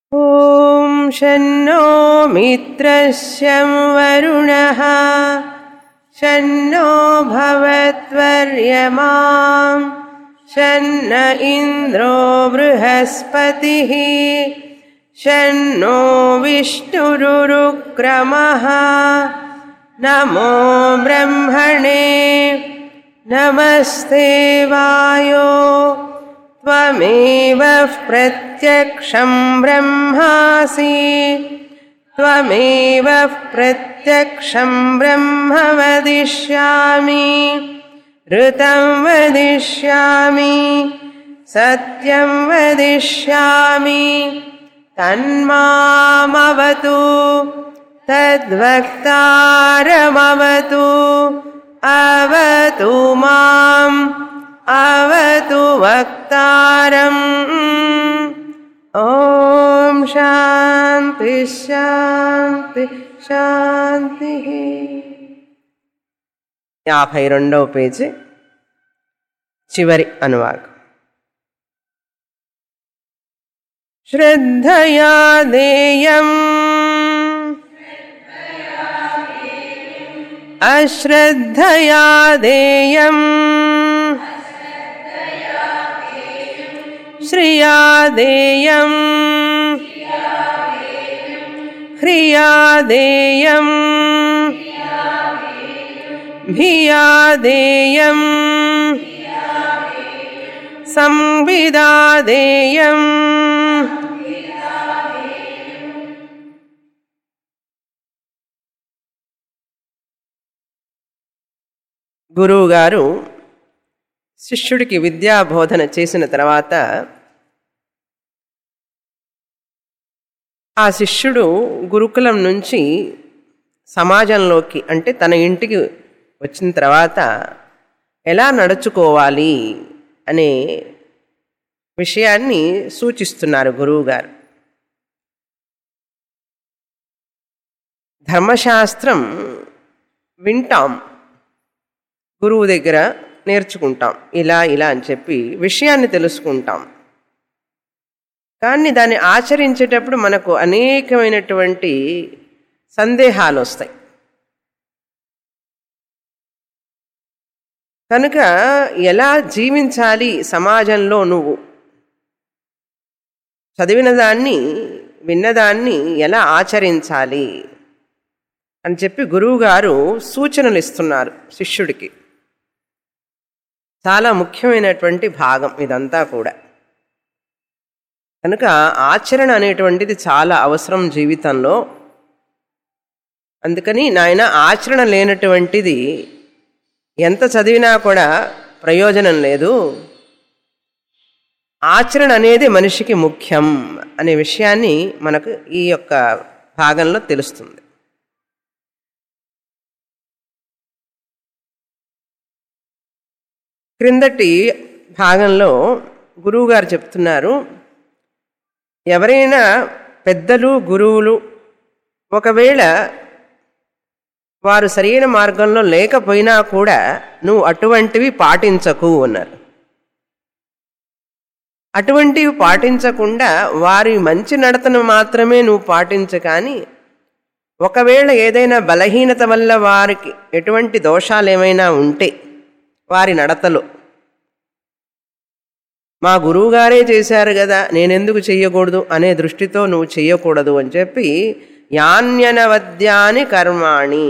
ॐ शन्नो मित्रस्यं वरुणः शन्नो भवत्वर्यमां शन्न इन्द्रो बृहस्पतिः शन्नो विष्णुरुरुक्रमः नमो ब्रह्मणे नमस्ते वायो त्वमेव प्रत्यक्षं ब्रह्मासि त्वमेव प्रत्यक्षं ब्रह्म वदिष्यामि ऋतं वदिष्यामि सत्यं वदिष्यामि तन्मामवतु तद्वक्तारमवतु अवतु माम् अवतु वक्तारम् ॐ शान्ति శాంతి శాంతి యాభై రెండవ పేజీ చివరి అనువాగం శ్రద్ధయా దేయం అశ్రద్ధయా దేయం श्रिया देयम् ह्रिया देयम् भिया देयम् संविदा देयम् గురువుగారు శిష్యుడికి విద్యాబోధన చేసిన తర్వాత ఆ శిష్యుడు గురుకులం నుంచి సమాజంలోకి అంటే తన ఇంటికి వచ్చిన తర్వాత ఎలా నడుచుకోవాలి అనే విషయాన్ని సూచిస్తున్నారు గురువుగారు ధర్మశాస్త్రం వింటాం గురువు దగ్గర నేర్చుకుంటాం ఇలా ఇలా అని చెప్పి విషయాన్ని తెలుసుకుంటాం కానీ దాన్ని ఆచరించేటప్పుడు మనకు అనేకమైనటువంటి సందేహాలు వస్తాయి కనుక ఎలా జీవించాలి సమాజంలో నువ్వు చదివిన దాన్ని విన్నదాన్ని ఎలా ఆచరించాలి అని చెప్పి గురువుగారు సూచనలు ఇస్తున్నారు శిష్యుడికి చాలా ముఖ్యమైనటువంటి భాగం ఇదంతా కూడా కనుక ఆచరణ అనేటువంటిది చాలా అవసరం జీవితంలో అందుకని నాయన ఆచరణ లేనటువంటిది ఎంత చదివినా కూడా ప్రయోజనం లేదు ఆచరణ అనేది మనిషికి ముఖ్యం అనే విషయాన్ని మనకు ఈ యొక్క భాగంలో తెలుస్తుంది క్రిందటి భాగంలో గురువుగారు చెప్తున్నారు ఎవరైనా పెద్దలు గురువులు ఒకవేళ వారు సరైన మార్గంలో లేకపోయినా కూడా నువ్వు అటువంటివి పాటించకు అన్నారు అటువంటివి పాటించకుండా వారి మంచి నడతను మాత్రమే నువ్వు పాటించు కానీ ఒకవేళ ఏదైనా బలహీనత వల్ల వారికి ఎటువంటి దోషాలు ఏమైనా ఉంటే వారి నడతలో మా గురువుగారే చేశారు కదా నేనెందుకు చెయ్యకూడదు అనే దృష్టితో నువ్వు చెయ్యకూడదు అని చెప్పి యాన్యనవద్యాని కర్మాణి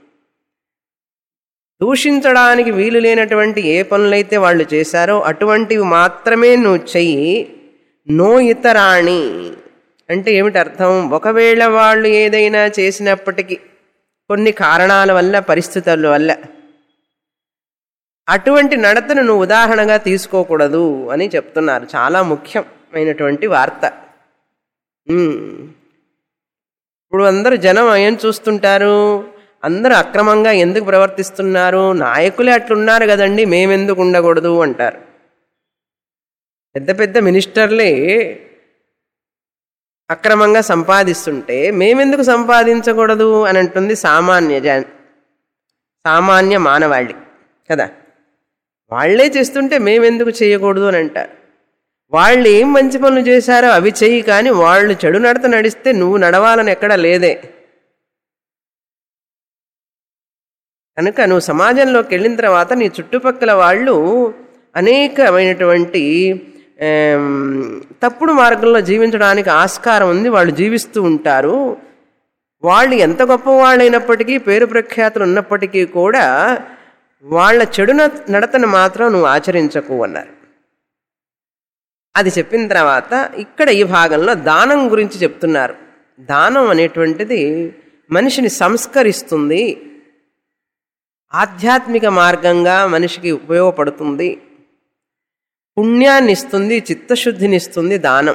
దూషించడానికి వీలు లేనటువంటి ఏ పనులైతే వాళ్ళు చేశారో అటువంటివి మాత్రమే నువ్వు చెయ్యి నో ఇతరాణి అంటే ఏమిటి అర్థం ఒకవేళ వాళ్ళు ఏదైనా చేసినప్పటికీ కొన్ని కారణాల వల్ల పరిస్థితుల వల్ల అటువంటి నడతను నువ్వు ఉదాహరణగా తీసుకోకూడదు అని చెప్తున్నారు చాలా ముఖ్యమైనటువంటి వార్త ఇప్పుడు అందరూ జనం ఏం చూస్తుంటారు అందరూ అక్రమంగా ఎందుకు ప్రవర్తిస్తున్నారు నాయకులే అట్లున్నారు కదండి మేమెందుకు ఉండకూడదు అంటారు పెద్ద పెద్ద మినిస్టర్లే అక్రమంగా సంపాదిస్తుంటే మేమెందుకు సంపాదించకూడదు అని అంటుంది సామాన్య జన్ సామాన్య మానవాళి కదా వాళ్లే చేస్తుంటే మేమెందుకు చేయకూడదు అని అంటారు వాళ్ళు ఏం మంచి పనులు చేశారో అవి చెయ్యి కానీ వాళ్ళు చెడు నడత నడిస్తే నువ్వు నడవాలని ఎక్కడా లేదే కనుక నువ్వు సమాజంలోకి వెళ్ళిన తర్వాత నీ చుట్టుపక్కల వాళ్ళు అనేకమైనటువంటి ఆమ్, తప్పుడు మార్గంలో జీవించడానికి ఆస్కారం ఉంది వాళ్ళు జీవిస్తూ ఉంటారు వాళ్ళు ఎంత గొప్పవాళ్ళైనప్పటికీ పేరు ప్రఖ్యాతులు ఉన్నప్పటికీ కూడా వాళ్ళ చెడు న- నడతను మాత్రం నువ్వు ఆచరించకు అన్నారు అది చెప్పిన తర్వాత ఇక్కడ ఈ భాగంలో దానం గురించి చెప్తున్నారు దానం అనేటువంటిది మనిషిని సంస్కరిస్తుంది ఆధ్యాత్మిక మార్గంగా మనిషికి ఉపయోగపడుతుంది పుణ్యాన్ని ఇస్తుంది చిత్తశుద్ధిని ఇస్తుంది దానం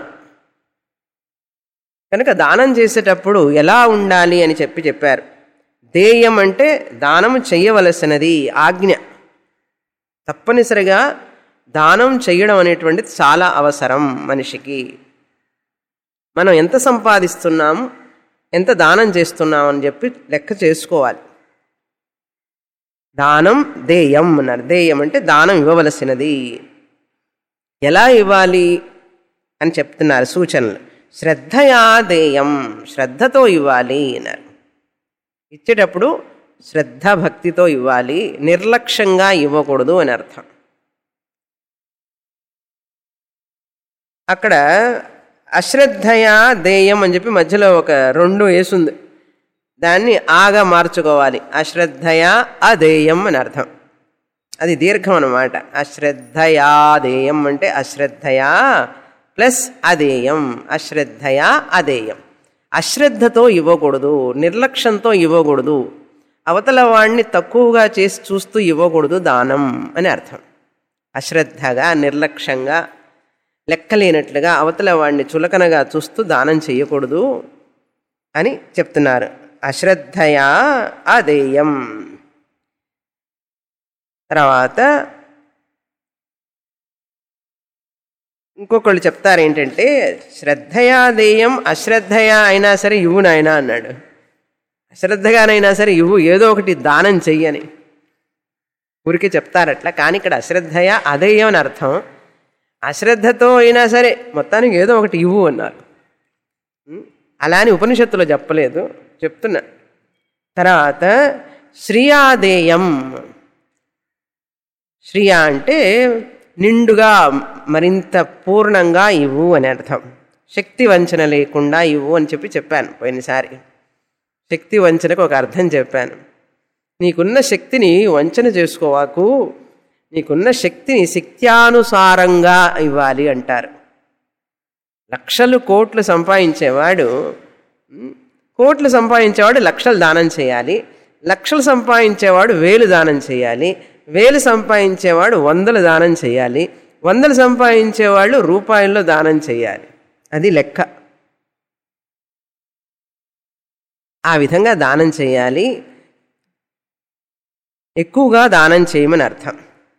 కనుక దానం చేసేటప్పుడు ఎలా ఉండాలి అని చెప్పి చెప్పారు దేయం అంటే దానం చెయ్యవలసినది ఆజ్ఞ తప్పనిసరిగా దానం చెయ్యడం అనేటువంటిది చాలా అవసరం మనిషికి మనం ఎంత సంపాదిస్తున్నాం ఎంత దానం చేస్తున్నాం అని చెప్పి లెక్క చేసుకోవాలి దానం దేయం అన్నారు దేయం అంటే దానం ఇవ్వవలసినది ఎలా ఇవ్వాలి అని చెప్తున్నారు సూచనలు శ్రద్ధయా దేయం శ్రద్ధతో ఇవ్వాలి అన్నారు ఇచ్చేటప్పుడు శ్రద్ధ భక్తితో ఇవ్వాలి నిర్లక్ష్యంగా ఇవ్వకూడదు అని అర్థం అక్కడ అశ్రద్ధయా దేయం అని చెప్పి మధ్యలో ఒక రెండు వేసుంది దాన్ని ఆగా మార్చుకోవాలి అశ్రద్ధయా అదేయం అని అర్థం అది దీర్ఘం అన్నమాట అశ్రద్ధయాదేయం అంటే అశ్రద్ధయా ప్లస్ అదేయం అశ్రద్ధయా అదేయం అశ్రద్ధతో ఇవ్వకూడదు నిర్లక్ష్యంతో ఇవ్వకూడదు అవతల వాణ్ణి తక్కువగా చేసి చూస్తూ ఇవ్వకూడదు దానం అని అర్థం అశ్రద్ధగా నిర్లక్ష్యంగా లెక్కలేనట్లుగా అవతల వాణ్ణి చులకనగా చూస్తూ దానం చేయకూడదు అని చెప్తున్నారు అశ్రద్ధయా అదేయం తర్వాత ఇంకొకళ్ళు చెప్తారు ఏంటంటే శ్రద్ధయా దేయం అశ్రద్ధయా అయినా సరే ఇవ్వు నాయనా అన్నాడు అశ్రద్ధగానైనా సరే ఇవ్వు ఏదో ఒకటి దానం చెయ్యని ఊరికి చెప్తారట్లా కానీ ఇక్కడ అశ్రద్ధయా అదేయం అని అర్థం అశ్రద్ధతో అయినా సరే మొత్తానికి ఏదో ఒకటి ఇవ్వు అన్నారు ఉం? అలా అని ఉపనిషత్తులో చెప్పలేదు చెప్తున్నా తర్వాత శ్రీయాదేయం శ్రియ అంటే నిండుగా మరింత పూర్ణంగా ఇవ్వు అని అర్థం శక్తి వంచన లేకుండా ఇవ్వు అని చెప్పి చెప్పాను పోయినసారి శక్తి వంచనకు ఒక అర్థం చెప్పాను నీకున్న శక్తిని వంచన చేసుకోవాకు నీకున్న శక్తిని శక్త్యానుసారంగా ఇవ్వాలి అంటారు లక్షలు కోట్లు సంపాదించేవాడు ఉమ్, కోట్లు సంపాదించేవాడు లక్షలు దానం చేయాలి లక్షలు సంపాదించేవాడు వేలు దానం చేయాలి వేలు సంపాదించేవాడు వందలు దానం చేయాలి వందలు సంపాదించేవాళ్ళు రూపాయల్లో దానం చేయాలి అది లెక్క ఆ విధంగా దానం చేయాలి ఎక్కువగా దానం చేయమని అర్థం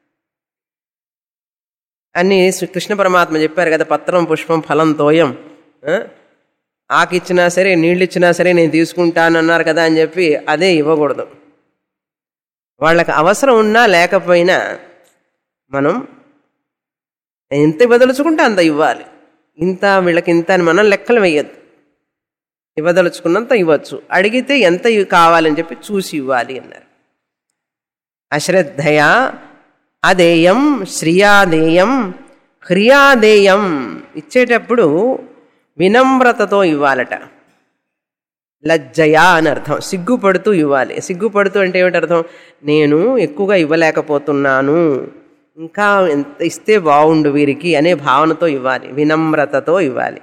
అన్ని శ్రీ కృష్ణ పరమాత్మ చెప్పారు కదా పత్రం పుష్పం ఫలం తోయం ఆ? ఆకిచ్చినా సరే నీళ్ళు ఇచ్చినా సరే నేను తీసుకుంటాను అన్నారు కదా అని చెప్పి అదే ఇవ్వకూడదు వాళ్ళకి అవసరం ఉన్నా లేకపోయినా మనం ఎంత ఇవ్వదలుచుకుంటే అంత ఇవ్వాలి ఇంత వీళ్ళకి ఇంత అని మనం లెక్కలు వేయద్దు ఇవ్వదలుచుకున్నంత ఇవ్వచ్చు అడిగితే ఎంత ఇవి కావాలని చెప్పి చూసి ఇవ్వాలి అన్నారు అశ్రద్ధయా అదేయం శ్రియాదేయం హ్రియాదేయం ఇచ్చేటప్పుడు వినమ్రతతో ఇవ్వాలట లజ్జయా అని అర్థం సిగ్గుపడుతూ ఇవ్వాలి సిగ్గుపడుతూ అంటే ఏమిటి అర్థం నేను ఎక్కువగా ఇవ్వలేకపోతున్నాను ఇంకా ఎంత ఇస్తే బాగుండు వీరికి అనే భావనతో ఇవ్వాలి వినమ్రతతో ఇవ్వాలి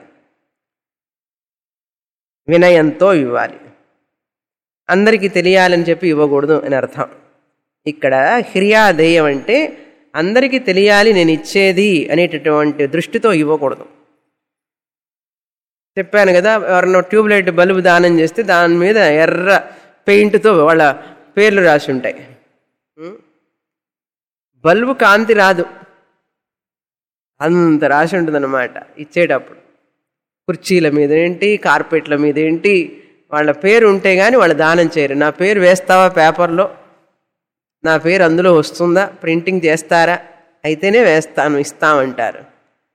వినయంతో ఇవ్వాలి అందరికీ తెలియాలని చెప్పి ఇవ్వకూడదు అని అర్థం ఇక్కడ హ్రియాదేయం అంటే అందరికీ తెలియాలి నేను ఇచ్చేది అనేటటువంటి దృష్టితో ఇవ్వకూడదు చెప్పాను కదా ఎవరన్నా ట్యూబ్లైట్ బల్బు దానం చేస్తే దాని మీద ఎర్ర పెయింట్తో వాళ్ళ పేర్లు రాసి ఉంటాయి ఉం? బల్బు కాంతి రాదు అంత రాసి ఉంటుందన్నమాట ఇచ్చేటప్పుడు కుర్చీల మీద ఏంటి కార్పెట్ల మీద ఏంటి వాళ్ళ పేరు ఉంటే కానీ వాళ్ళు దానం చేయరు నా పేరు వేస్తావా పేపర్లో నా పేరు అందులో వస్తుందా ప్రింటింగ్ చేస్తారా అయితేనే వేస్తాను ఇస్తామంటారు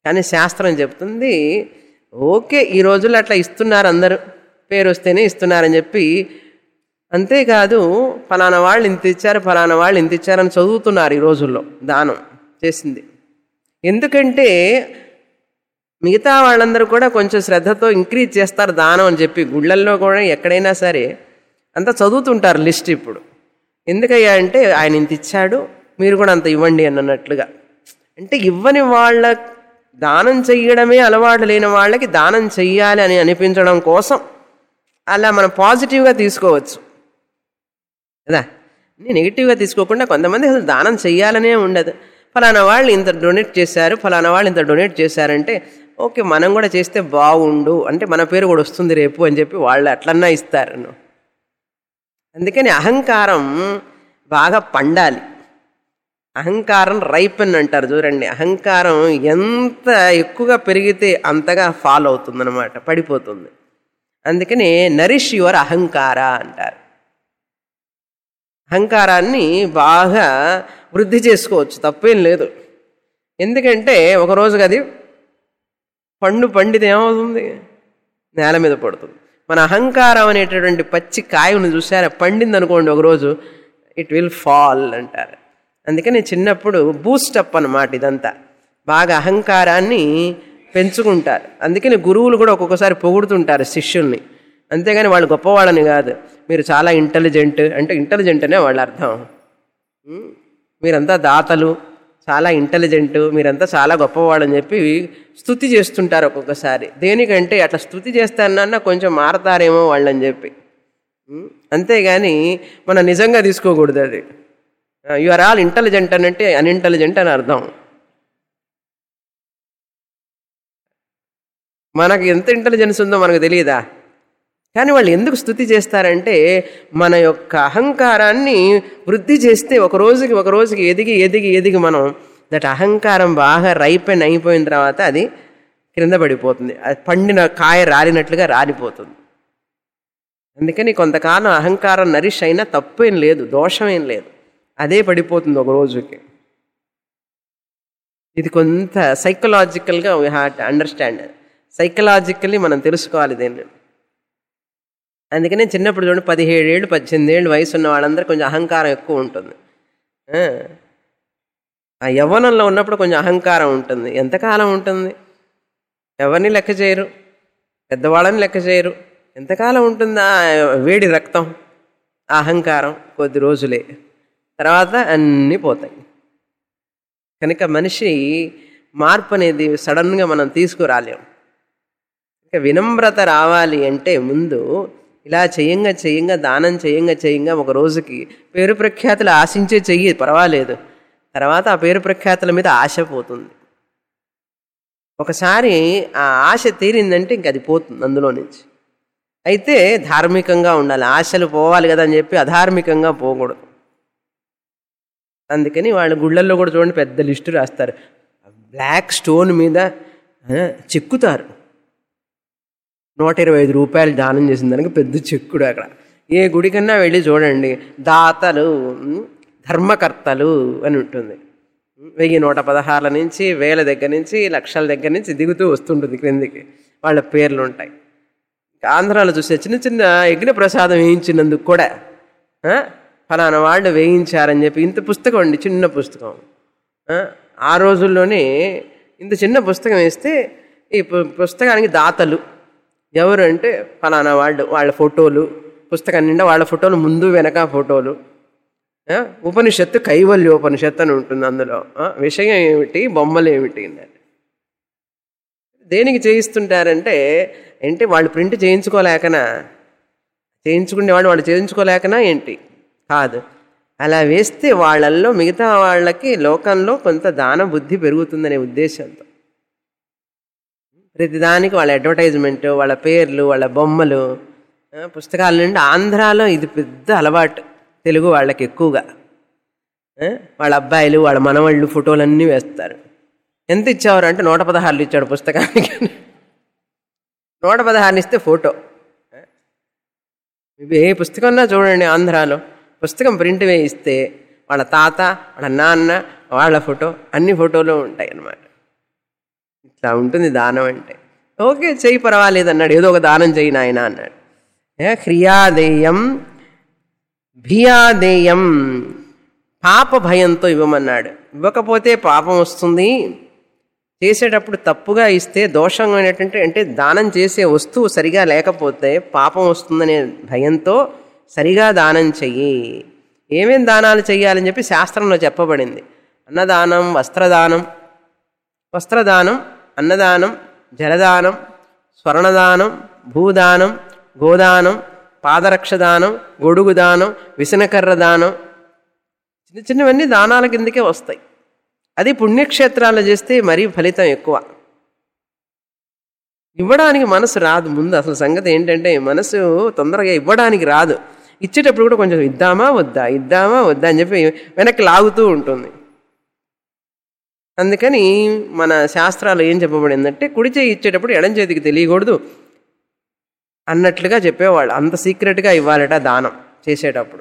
కానీ శాస్త్రం చెప్తుంది ఓకే ఈ రోజుల్లో అట్లా ఇస్తున్నారు అందరూ పేరు వస్తేనే ఇస్తున్నారని చెప్పి అంతేకాదు ఫలానా వాళ్ళు ఇంత ఇచ్చారు ఫలానా వాళ్ళు ఇంత ఇచ్చారని చదువుతున్నారు ఈ రోజుల్లో దానం చేసింది ఎందుకంటే మిగతా వాళ్ళందరూ కూడా కొంచెం శ్రద్ధతో ఇంక్రీజ్ చేస్తారు దానం అని చెప్పి గుళ్ళల్లో కూడా ఎక్కడైనా సరే అంతా చదువుతుంటారు లిస్ట్ ఇప్పుడు ఎందుకయ్యా అంటే ఆయన ఇంత ఇచ్చాడు మీరు కూడా అంత ఇవ్వండి అని అన్నట్లుగా అంటే ఇవ్వని వాళ్ళ దానం చెయ్యడమే అలవాటు లేని వాళ్ళకి దానం చెయ్యాలి అని అనిపించడం కోసం అలా మనం పాజిటివ్గా తీసుకోవచ్చు కదా నెగిటివ్గా తీసుకోకుండా కొంతమంది అసలు దానం చెయ్యాలనే ఉండదు ఫలానా వాళ్ళు ఇంత డొనేట్ చేశారు ఫలానా వాళ్ళు ఇంత డొనేట్ చేశారంటే ఓకే మనం కూడా చేస్తే బాగుండు అంటే మన పేరు కూడా వస్తుంది రేపు అని చెప్పి వాళ్ళు అట్లన్నా ఇస్తారు అందుకని అహంకారం బాగా పండాలి అహంకారం రైపన్ అంటారు చూడండి అహంకారం ఎంత ఎక్కువగా పెరిగితే అంతగా ఫాలో అవుతుందన్నమాట పడిపోతుంది అందుకని నరిష్ యువర్ అహంకార అంటారు అహంకారాన్ని బాగా వృద్ధి చేసుకోవచ్చు తప్పేం లేదు ఎందుకంటే ఒక రోజుకి అది పండు పండితే ఏమవుతుంది నేల మీద పడుతుంది మన అహంకారం అనేటటువంటి పచ్చి కాయను చూసారా పండింది అనుకోండి ఒకరోజు ఇట్ విల్ ఫాల్ అంటారు అందుకని చిన్నప్పుడు బూస్టప్ అన్నమాట ఇదంతా బాగా అహంకారాన్ని పెంచుకుంటారు అందుకని గురువులు కూడా ఒక్కొక్కసారి పొగుడుతుంటారు శిష్యుల్ని అంతేగాని వాళ్ళు గొప్పవాళ్ళని కాదు మీరు చాలా ఇంటెలిజెంట్ అంటే ఇంటెలిజెంట్ అనే వాళ్ళ అర్థం ఉమ్, మీరంతా దాతలు చాలా ఇంటెలిజెంట్ మీరంతా చాలా గొప్పవాళ్ళని చెప్పి స్థుతి చేస్తుంటారు ఒక్కొక్కసారి దేనికంటే అట్లా స్థుతి చేస్తానన్నా కొంచెం మారతారేమో వాళ్ళని చెప్పి ఉమ్, అంతేగాని మనం నిజంగా తీసుకోకూడదు అది యు ఆర్ ఆల్ ఇంటెలిజెంట్ అని అంటే అన్ఇంటెలిజెంట్ అని అర్థం మనకు ఎంత ఇంటెలిజెన్స్ ఉందో మనకు తెలియదా కానీ వాళ్ళు ఎందుకు స్థుతి చేస్తారంటే మన యొక్క అహంకారాన్ని వృద్ధి చేస్తే ఒక రోజుకి ఒక రోజుకి ఎదిగి ఎదిగి ఎదిగి మనం దట్ అహంకారం బాగా రైపెన్ అయిపోయిన తర్వాత అది క్రింద పడిపోతుంది అది పండిన కాయ రాలినట్లుగా రాలిపోతుంది అందుకని కొంతకాలం అహంకారం నరిష్ అయినా తప్పేం లేదు దోషమేం లేదు అదే పడిపోతుంది ఒక రోజుకి ఇది కొంత సైకలాజికల్గా we have to understand psychologically మనం తెలుసుకోవాలి దీన్ని అందుకనే చిన్నప్పుడు చూడండి పదిహేడు ఏళ్ళు పద్దెనిమిది ఏళ్ళు వయసు ఉన్న వాళ్ళందరూ కొంచెం అహంకారం ఎక్కువ ఉంటుంది ఆ. ఆ యవ్వనంలో ఉన్నప్పుడు కొంచెం అహంకారం ఉంటుంది ఎంతకాలం ఉంటుంది ఎవరిని లెక్క చేయరు పెద్దవాళ్ళని లెక్క చేయరు ఎంతకాలం ఉంటుంది ఆ వేడి రక్తం ఆ అహంకారం కొద్ది రోజులే తర్వాత అన్నీ పోతాయి కనుక మనిషి మార్పు అనేది సడన్గా మనం తీసుకురాలేం ఇక వినమ్రత రావాలి అంటే ముందు ఇలా చేయంగా చేయంగా దానం చేయంగా చేయంగా ఒక రోజుకి పేరు ప్రఖ్యాతులు ఆశించే చెయ్యి పర్వాలేదు తర్వాత ఆ పేరు ప్రఖ్యాతుల మీద ఆశ పోతుంది ఒకసారి ఆ ఆశ తీరిందంటే ఇంక అది పోతుంది అందులో నుంచి అయితే ధార్మికంగా ఉండాలి ఆశలు పోవాలి కదా అని చెప్పి అధార్మికంగా పోకూడదు అందుకని వాళ్ళు గుళ్ళల్లో కూడా చూడండి పెద్ద లిస్టు రాస్తారు బ్లాక్ స్టోన్ మీద ఆ, చెక్కుతారు నూట ఇరవై ఐదు రూపాయలు దానం చేసిన దానికి పెద్ద చెక్కుడు అక్కడ ఏ గుడికన్నా వెళ్ళి చూడండి దాతలు ఉమ్, ధర్మకర్తలు అని ఉంటుంది ఉమ్, వెయ్యి నూట పదహారుల నుంచి వేల దగ్గర నుంచి లక్షల దగ్గర నుంచి దిగుతూ వస్తుంటుంది క్రిందికి వాళ్ళ పేర్లు ఉంటాయి ఇంకా ఆంధ్రాలో చూస్తే చిన్న చిన్న యజ్ఞ ప్రసాదం వేయించినందుకు కూడా ఆ, ఫలానా వాళ్ళు వేయించారని చెప్పి ఇంత పుస్తకం అండి చిన్న పుస్తకం ఆ, ఆ రోజుల్లోనే ఇంత చిన్న పుస్తకం వేస్తే ఈ పు- పుస్తకానికి దాతలు ఎవరు అంటే ఫలానా వాళ్ళు వాళ్ళ ఫోటోలు పుస్తకం నిండా వాళ్ళ ఫోటోలు ముందు వెనక ఫోటోలు ఆ, ఉపనిషత్తు కైవల్య ఉపనిషత్తు అని ఉంటుంది అందులో ఆ, విషయం ఏమిటి బొమ్మలు ఏమిటి అన్నది దేనికి చేయిస్తుంటారంటే ఏంటి వాళ్ళు ప్రింట్ చేయించుకోలేకనా చేయించుకునేవాడు వాళ్ళు చేయించుకోలేకనా ఏంటి కాదు అలా వేస్తే వాళ్ళల్లో మిగతా వాళ్ళకి లోకంలో కొంత దాన బుద్ధి పెరుగుతుందనే ఉద్దేశంతో ప్రతిదానికి వాళ్ళ అడ్వర్టైజ్మెంట్ వాళ్ళ పేర్లు వాళ్ళ బొమ్మలు ఆ, పుస్తకాల నుండి ఆంధ్రాలో ఇది పెద్ద అలవాటు తెలుగు వాళ్ళకి ఎక్కువగా ఆ, వాళ్ళ అబ్బాయిలు వాళ్ళ మనవాళ్ళు ఫోటోలన్నీ వేస్తారు ఎంత ఇచ్చారు అంటే నూట పదహారులు ఇచ్చాడు పుస్తకానికి నూట పదహారుని ఇస్తే ఫోటో ఇవి ఏ పుస్తకం చూడండి ఆంధ్రాలో పుస్తకం ప్రింట్ వేయిస్తే వాళ్ళ తాత వాళ్ళ నాన్న వాళ్ళ ఫోటో అన్ని ఫోటోలు ఉంటాయి అన్నమాట ఇట్లా ఉంటుంది దానం అంటే ఓకే చెయ్యి పర్వాలేదు అన్నాడు ఏదో ఒక దానం చెయ్యి నాయన అన్నాడు ఏ, క్రియాదేయం భియాదేయం పాప భయంతో ఇవ్వమన్నాడు ఇవ్వకపోతే పాపం వస్తుంది చేసేటప్పుడు తప్పుగా ఇస్తే దోషమైనటువంటి అంటే దానం చేసే వస్తువు సరిగా లేకపోతే పాపం వస్తుందనే భయంతో సరిగా దానం చెయ్యి ఏమేం దానాలు చెయ్యాలని చెప్పి శాస్త్రంలో చెప్పబడింది అన్నదానం వస్త్రదానం వస్త్రదానం అన్నదానం జలదానం స్వర్ణదానం భూదానం గోదానం పాదరక్ష దానం గొడుగు దానం విసనకర్ర దానం చిన్న చిన్నవన్నీ దానాల కిందకే వస్తాయి అది పుణ్యక్షేత్రాల్లో చేస్తే మరీ ఫలితం ఎక్కువ ఇవ్వడానికి మనసు రాదు ముందు అసలు సంగతి ఏంటంటే మనసు తొందరగా ఇవ్వడానికి రాదు ఇచ్చేటప్పుడు కూడా కొంచెం ఇద్దామా వద్దా ఇద్దామా వద్దా అని చెప్పి వెనక్కి లాగుతూ ఉంటుంది అందుకని మన శాస్త్రాలు ఏం చెప్పబడిందంటే కుడి చేయి ఇచ్చేటప్పుడు ఎడం చేతికి తెలియకూడదు అన్నట్లుగా చెప్పేవాళ్ళు అంత సీక్రెట్గా ఇవ్వాలట దానం చేసేటప్పుడు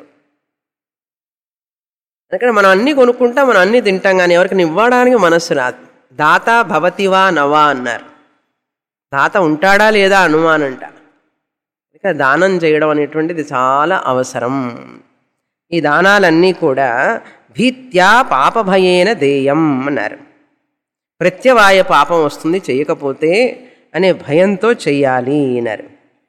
అందుకని మనం అన్నీ కొనుక్కుంటాం మనం అన్నీ తింటాం కానీ ఎవరికి ఇవ్వడానికి మనస్సు రాదు దాత భవతివా నవా అన్నారు దాత ఉంటాడా లేదా అనుమానంట ఇక దానం చేయడం అనేటువంటిది చాలా అవసరం ఈ దానాలన్నీ కూడా భీత్యా పాపభయేన దేయం అన్నారు ప్రత్యవాయ పాపం వస్తుంది చేయకపోతే అనే భయంతో చెయ్యాలి అన్నారు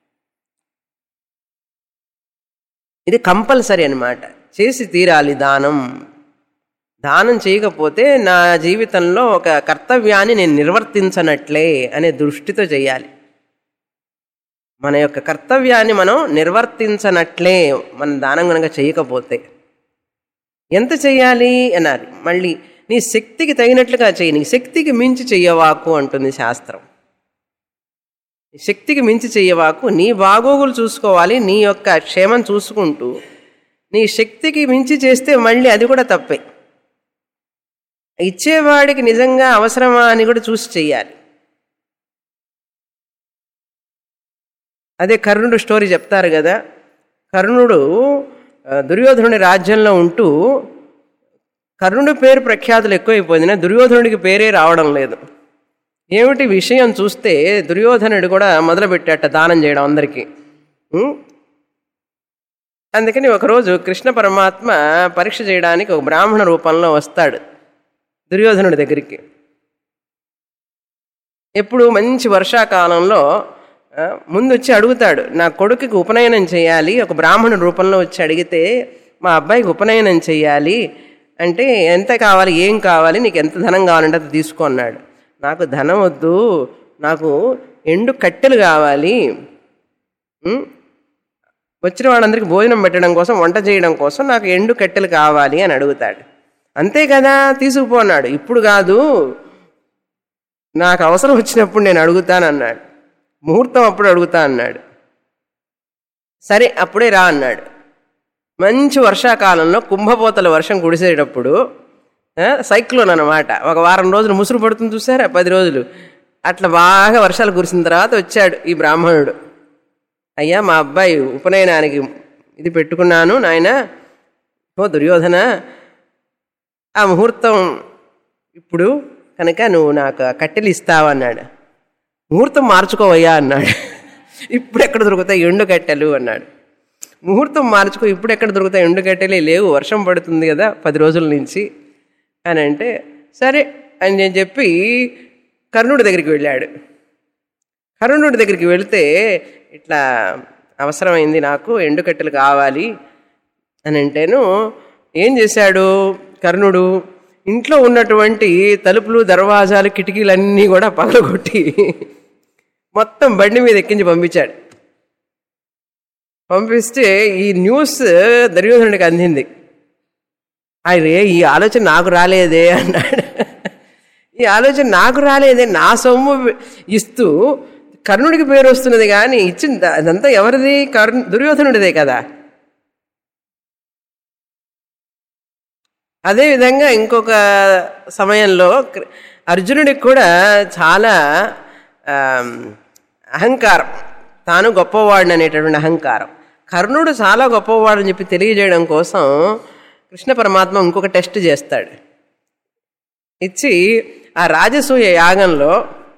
ఇది కంపల్సరీ అన్నమాట చేసి తీరాలి దానం దానం చేయకపోతే నా జీవితంలో ఒక కర్తవ్యాన్ని నేను నిర్వర్తించనట్లే అనే దృష్టితో చేయాలి మన యొక్క కర్తవ్యాన్ని మనం నిర్వర్తించనట్లే మనం దానం కనుక చేయకపోతే ఎంత చెయ్యాలి అన్నారు మళ్ళీ నీ శక్తికి తగినట్లుగా చేయి నీ శక్తికి మించి చెయ్యవాకు అంటుంది శాస్త్రం శక్తికి మించి చెయ్యవాకు నీ బాగోగులు చూసుకోవాలి నీ యొక్క క్షేమం చూసుకుంటూ నీ శక్తికి మించి చేస్తే మళ్ళీ అది కూడా తప్పే ఇచ్చేవాడికి నిజంగా అవసరమా అని కూడా చూసి చెయ్యాలి అదే కర్ణుడు స్టోరీ చెప్తారు కదా కర్ణుడు ఆ, దుర్యోధనుడి రాజ్యంలో ఉంటూ కర్ణుడి పేరు ప్రఖ్యాతులు ఎక్కువైపోయింది దుర్యోధనుడికి పేరే రావడం లేదు ఏమిటి విషయం చూస్తే దుర్యోధనుడు కూడా మొదలుపెట్టాట దానం చేయడం అందరికీ ఉం? అందుకని ఒకరోజు కృష్ణ పరమాత్మ పరీక్ష చేయడానికి ఒక బ్రాహ్మణ రూపంలో వస్తాడు దుర్యోధనుడి దగ్గరికి ఎప్పుడు మంచి వర్షాకాలంలో ఆ, ముందు వచ్చి అడుగుతాడు నా కొడుకుకి ఉపనయనం చేయాలి ఒక బ్రాహ్మణ రూపంలో వచ్చి అడిగితే మా అబ్బాయికి ఉపనయనం చేయాలి అంటే ఎంత కావాలి ఏం కావాలి నీకు ఎంత ధనం కావాలంటే అది తీసుకో అన్నాడు నాకు ధనం వద్దు నాకు ఎండు కట్టెలు కావాలి ఉం? వచ్చిన వాళ్ళందరికీ భోజనం పెట్టడం కోసం వంట చేయడం కోసం నాకు ఎండు కట్టెలు కావాలి అని అడుగుతాడు అంతే కదా తీసుకుపో అన్నాడు ఇప్పుడు కాదు నాకు అవసరం వచ్చినప్పుడు నేను అడుగుతాను అన్నాడు ముహూర్తం అప్పుడు అడుగుతా అన్నాడు సరే అప్పుడే రా అన్నాడు మంచి వర్షాకాలంలో కుంభపోతల వర్షం కుడిసేటప్పుడు ఆ, సైక్లోన్ అనమాట ఒక వారం రోజులు ముసురు పడుతుంది చూసారా పది రోజులు అట్లా బాగా వర్షాలు కురిసిన తర్వాత వచ్చాడు ఈ బ్రాహ్మణుడు అయ్యా మా అబ్బాయి ఉపనయనానికి ఇది పెట్టుకున్నాను నాయన ఓ దుర్యోధన ఆ ముహూర్తం ఇప్పుడు కనుక నువ్వు నాకు ఆ కట్టెలు ఇస్తావు అన్నాడు ముహూర్తం మార్చుకోవయ్యా అన్నాడు ఇప్పుడు ఎక్కడ దొరుకుతాయి ఎండు కట్టెలు అన్నాడు ముహూర్తం మార్చుకో ఇప్పుడు ఎక్కడ దొరుకుతాయి ఎండు కట్టెలే లేవు వర్షం పడుతుంది కదా పది రోజుల నుంచి అని అంటే సరే అని నేను చెప్పి కర్ణుడి దగ్గరికి వెళ్ళాడు కర్ణుడి దగ్గరికి వెళితే ఇట్లా అవసరమైంది నాకు ఎండుకట్టెలు కావాలి అని అంటేను ఏం చేశాడు కర్ణుడు ఇంట్లో ఉన్నటువంటి తలుపులు దర్వాజాలు కిటికీలన్నీ కూడా పగలగొట్టి మొత్తం బండి మీద ఎక్కించి పంపించాడు పంపిస్తే ఈ న్యూస్ దుర్యోధనుడికి అందింది అరే ఈ ఆలోచన నాకు రాలేదే అన్నాడు ఈ ఆలోచన నాకు రాలేదే నా సొమ్ము ఇస్తూ కర్ణుడికి పేరు వస్తున్నది కానీ ఇచ్చిన అదంతా ఎవరిది కర్ణ దుర్యోధనుడిదే కదా అదేవిధంగా ఇంకొక సమయంలో కృ- అర్జునుడికి కూడా చాలా ఆమ్, అహంకారం తాను గొప్పవాడిని అనేటటువంటి అహంకారం కర్ణుడు చాలా గొప్పవాడని చెప్పి తెలియజేయడం కోసం కృష్ణ పరమాత్మ ఇంకొక టెస్ట్ చేస్తాడు ఇచ్చి ఆ రాజసూయ యాగంలో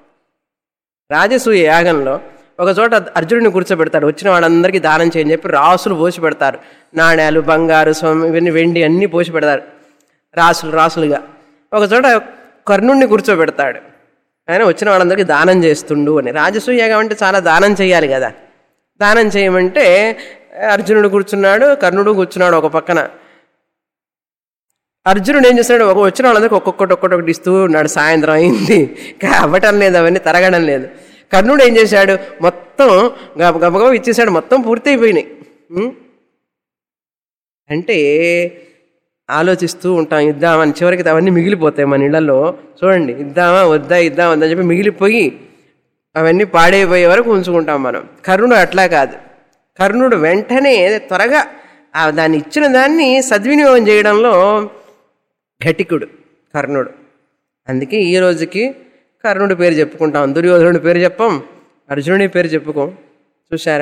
రాజసూయ యాగంలో ఒక చోట అర్జునుడిని కూర్చోబెడతాడు వచ్చిన వాళ్ళందరికీ దానం చేయని చెప్పి రాసులు పోసి పెడతారు నాణ్యాలు బంగారు స్వామి ఇవన్నీ వెండి అన్నీ పోసి పెడతారు రాసులు రాసులుగా ఒక చోట కర్ణుడిని కూర్చోబెడతాడు ఆయన వచ్చిన వాళ్ళందరికీ దానం చేస్తుండు అని రాజసూయ యాగం అంటే చాలా దానం చేయాలి కదా దానం చేయమంటే అర్జునుడు కూర్చున్నాడు కర్ణుడు కూర్చున్నాడు ఒక పక్కన అర్జునుడు ఏం చేస్తున్నాడు ఒక వచ్చిన వాళ్ళందరికీ ఒక్కొక్కటి ఒక్కొక్కటి ఇస్తూ ఉన్నాడు సాయంత్రం అయింది ఇంకా అవ్వటం లేదు అవన్నీ తరగడం లేదు కర్ణుడు ఏం చేశాడు మొత్తం గబ గబగబ ఇచ్చేసాడు మొత్తం పూర్తి అయిపోయినాయి ఉం? అంటే ఆలోచిస్తూ ఉంటాం ఇద్దామని చివరికి అవన్నీ మిగిలిపోతాయి మన ఇళ్లలో చూడండి ఇద్దామా వద్దా ఇద్దామా వద్దా అని చెప్పి మిగిలిపోయి అవన్నీ పాడైపోయే వరకు ఉంచుకుంటాం మనం కర్ణుడు అట్లా కాదు కర్ణుడు వెంటనే త్వరగా ఆ దాన్ని ఇచ్చిన దాన్ని సద్వినియోగం చేయడంలో ఘటికుడు కర్ణుడు అందుకే ఈ రోజుకి కర్ణుడి పేరు చెప్పుకుంటాం దుర్యోధనుడి పేరు చెప్పం అర్జునుడి పేరు చెప్పుకోం చూసారా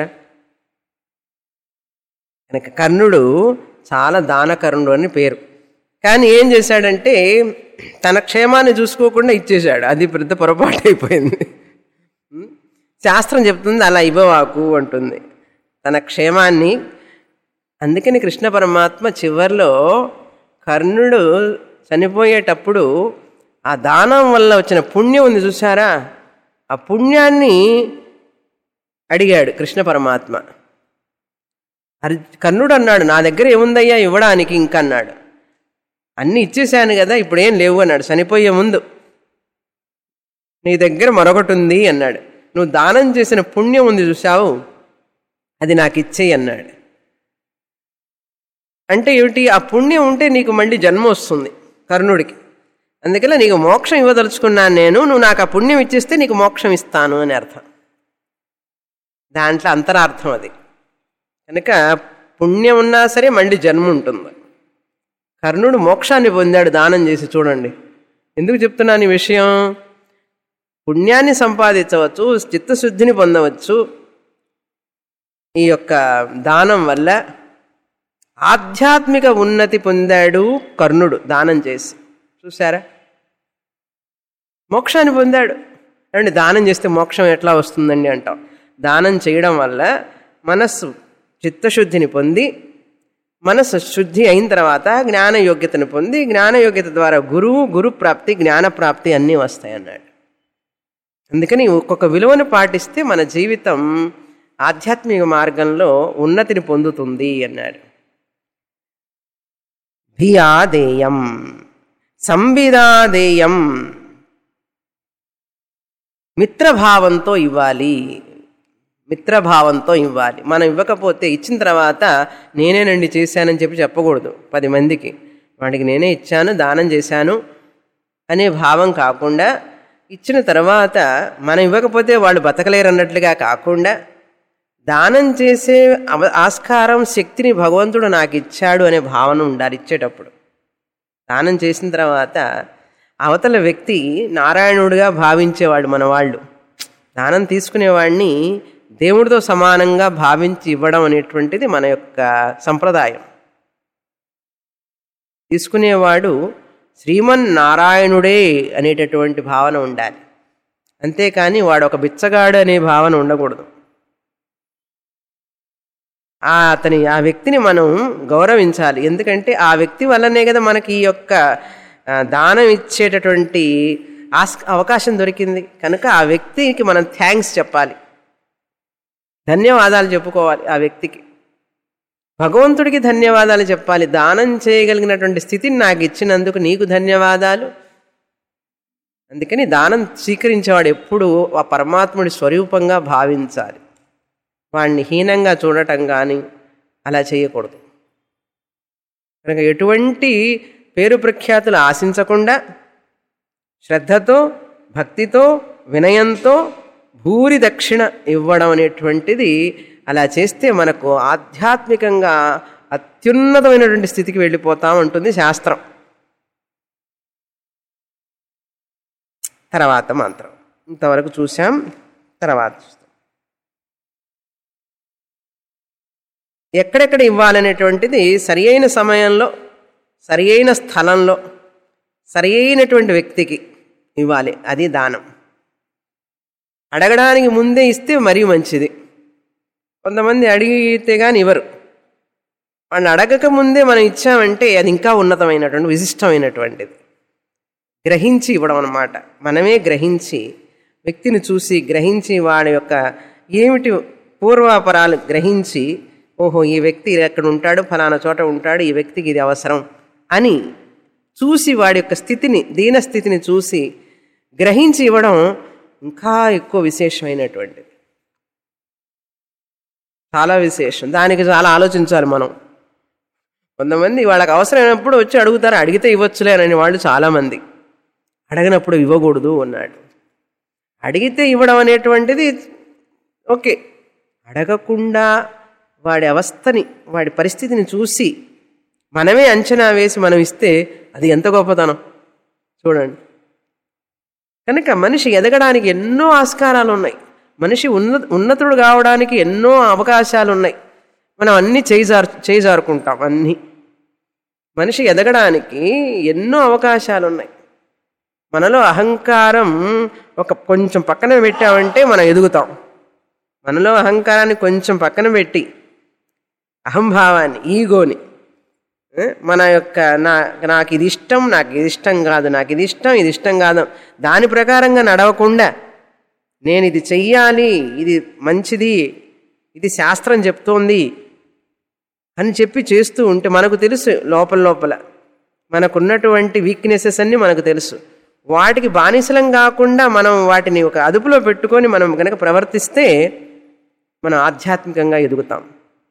కనుక కర్ణుడు చాలా దానకర్ణుడు అని పేరు కానీ ఏం చేశాడంటే తన క్షేమాన్ని చూసుకోకుండా ఇచ్చేశాడు అది పెద్ద పొరపాటు అయిపోయింది ఉం? శాస్త్రం చెప్తుంది అలా ఇవ్వవాకు అంటుంది తన క్షేమాన్ని అందుకని కృష్ణ పరమాత్మ చివర్లో కర్ణుడు చనిపోయేటప్పుడు ఆ దానం వల్ల వచ్చిన పుణ్యం ఉంది చూసారా ఆ పుణ్యాన్ని అడిగాడు కృష్ణ పరమాత్మ అర్ కర్ణుడు అన్నాడు నా దగ్గర ఏముందయ్యా ఇవ్వడానికి ఇంకా అన్నాడు అన్నీ ఇచ్చేశాను కదా ఇప్పుడు ఏం లేవు అన్నాడు చనిపోయే ముందు నీ దగ్గర మరొకటి ఉంది అన్నాడు నువ్వు దానం చేసిన పుణ్యం ఉంది చూసావు అది నాకు ఇచ్చేయి అన్నాడు అంటే ఏమిటి ఆ పుణ్యం ఉంటే నీకు మళ్ళీ జన్మ వస్తుంది కర్ణుడికి అందుకని నీకు మోక్షం ఇవ్వదలుచుకున్నాను నేను నువ్వు నాకు ఆ పుణ్యం ఇచ్చేస్తే నీకు మోక్షం ఇస్తాను అని అర్థం దాంట్లో అంతరార్థం అది కనుక పుణ్యం ఉన్నా సరే మళ్ళీ జన్మ ఉంటుంది కర్ణుడు మోక్షాన్ని పొందాడు దానం చేసి చూడండి ఎందుకు చెప్తున్నాను ఈ విషయం పుణ్యాన్ని సంపాదించవచ్చు చిత్తశుద్ధిని పొందవచ్చు ఈ యొక్క దానం వల్ల ఆధ్యాత్మిక ఉన్నతి పొందాడు కర్ణుడు దానం చేసి చూసారా మోక్షాన్ని పొందాడు అండి దానం చేస్తే మోక్షం ఎట్లా వస్తుందండి అంటాం దానం చేయడం వల్ల మనస్సు చిత్తశుద్ధిని పొంది మనస్సు శుద్ధి అయిన తర్వాత జ్ఞాన యోగ్యతను పొంది జ్ఞాన యోగ్యత ద్వారా గురువు గురు ప్రాప్తి జ్ఞాన ప్రాప్తి అన్నీ వస్తాయి అన్నాడు అందుకని ఒక్కొక్క విలువను పాటిస్తే మన జీవితం ఆధ్యాత్మిక మార్గంలో ఉన్నతిని పొందుతుంది అన్నాడు ధియాదేయం సంవిదాదేయం మిత్రభావంతో ఇవ్వాలి మిత్రభావంతో ఇవ్వాలి మనం ఇవ్వకపోతే ఇచ్చిన తర్వాత నేనేనండి చేశానని చెప్పి చెప్పకూడదు పది మందికి వాడికి నేనే ఇచ్చాను దానం చేశాను అనే భావం కాకుండా ఇచ్చిన తర్వాత మనం ఇవ్వకపోతే వాళ్ళు బతకలేరు అన్నట్లుగా కాకుండా దానం చేసే అవ- ఆస్కారం శక్తిని భగవంతుడు నాకు ఇచ్చాడు అనే భావన ఉండాలి ఇచ్చేటప్పుడు దానం చేసిన తర్వాత అవతల వ్యక్తి నారాయణుడిగా భావించేవాడు మన వాళ్ళు దానం తీసుకునేవాడిని దేవుడితో సమానంగా భావించి ఇవ్వడం అనేటువంటిది మన యొక్క సంప్రదాయం తీసుకునేవాడు శ్రీమన్నారాయణుడే అనేటటువంటి భావన ఉండాలి అంతేకాని వాడు ఒక బిచ్చగాడు అనే భావన ఉండకూడదు ఆ అతని ఆ వ్యక్తిని మనం గౌరవించాలి ఎందుకంటే ఆ వ్యక్తి వల్లనే కదా మనకి ఈ యొక్క ఆ, దానం ఇచ్చేటటువంటి ఆస్ అవకాశం దొరికింది కనుక ఆ వ్యక్తికి మనం థ్యాంక్స్ చెప్పాలి ధన్యవాదాలు చెప్పుకోవాలి ఆ వ్యక్తికి భగవంతుడికి ధన్యవాదాలు చెప్పాలి దానం చేయగలిగినటువంటి స్థితిని నాకు ఇచ్చినందుకు నీకు ధన్యవాదాలు అందుకని దానం స్వీకరించేవాడు ఎప్పుడూ ఆ పరమాత్ముడి స్వరూపంగా భావించాలి వాడిని హీనంగా చూడటం కానీ అలా చేయకూడదు కనుక ఎటువంటి పేరు ప్రఖ్యాతులు ఆశించకుండా శ్రద్ధతో భక్తితో వినయంతో భూరి దక్షిణ ఇవ్వడం అనేటువంటిది అలా చేస్తే మనకు ఆధ్యాత్మికంగా అత్యున్నతమైనటువంటి స్థితికి వెళ్ళిపోతాం ఉంటుంది శాస్త్రం తర్వాత మంత్రం ఇంతవరకు చూసాం తర్వాత చూస్తాం ఎక్కడెక్కడ ఇవ్వాలనేటువంటిది సరి అయిన సమయంలో సరి అయిన స్థలంలో సరి అయినటువంటి వ్యక్తికి ఇవ్వాలి అది దానం అడగడానికి ముందే ఇస్తే మరీ మంచిది కొంతమంది అడిగితే కానీ ఇవ్వరు వాళ్ళు అడగక ముందే మనం ఇచ్చామంటే అది ఇంకా ఉన్నతమైనటువంటి విశిష్టమైనటువంటిది గ్రహించి ఇవ్వడం అనమాట మనమే గ్రహించి వ్యక్తిని చూసి గ్రహించి వాడి యొక్క ఏమిటి పూర్వాపరాలు గ్రహించి ఓహో ఈ వ్యక్తి ఎక్కడ ఉంటాడు ఫలానా చోట ఉంటాడు ఈ వ్యక్తికి ఇది అవసరం అని చూసి వాడి యొక్క స్థితిని దీనస్థితిని చూసి గ్రహించి ఇవ్వడం ఇంకా ఎక్కువ విశేషమైనటువంటిది చాలా విశేషం దానికి చాలా ఆలోచించాలి మనం కొంతమంది వాళ్ళకి అవసరమైనప్పుడు వచ్చి అడుగుతారు అడిగితే ఇవ్వచ్చులే అని వాళ్ళు చాలామంది అడగనప్పుడు ఇవ్వకూడదు అన్నాడు అడిగితే ఇవ్వడం అనేటువంటిది ఓకే అడగకుండా వాడి అవస్థని వాడి పరిస్థితిని చూసి మనమే అంచనా వేసి మనం ఇస్తే అది ఎంత గొప్పతనం చూడండి కనుక మనిషి ఎదగడానికి ఎన్నో ఆస్కారాలు ఉన్నాయి మనిషి ఉన్న ఉన్నతుడు కావడానికి ఎన్నో అవకాశాలు ఉన్నాయి మనం అన్నీ చేజారు చేజారుకుంటాం అన్నీ మనిషి ఎదగడానికి ఎన్నో అవకాశాలు ఉన్నాయి మనలో అహంకారం ఒక కొంచెం పక్కన పెట్టామంటే మనం ఎదుగుతాం మనలో అహంకారాన్ని కొంచెం పక్కన పెట్టి అహంభావాన్ని ఈగోని ఏ? మన యొక్క నా నాకు ఇది ఇష్టం నాకు ఇది ఇష్టం కాదు నాకు ఇది ఇష్టం ఇది ఇష్టం కాదు దాని ప్రకారంగా నడవకుండా నేను ఇది చెయ్యాలి ఇది మంచిది ఇది శాస్త్రం చెప్తోంది అని చెప్పి చేస్తూ ఉంటే మనకు తెలుసు లోపల లోపల మనకున్నటువంటి వీక్నెసెస్ అన్నీ మనకు తెలుసు వాటికి బానిసలం కాకుండా మనం వాటిని ఒక అదుపులో పెట్టుకొని మనం కనుక ప్రవర్తిస్తే మనం ఆధ్యాత్మికంగా ఎదుగుతాం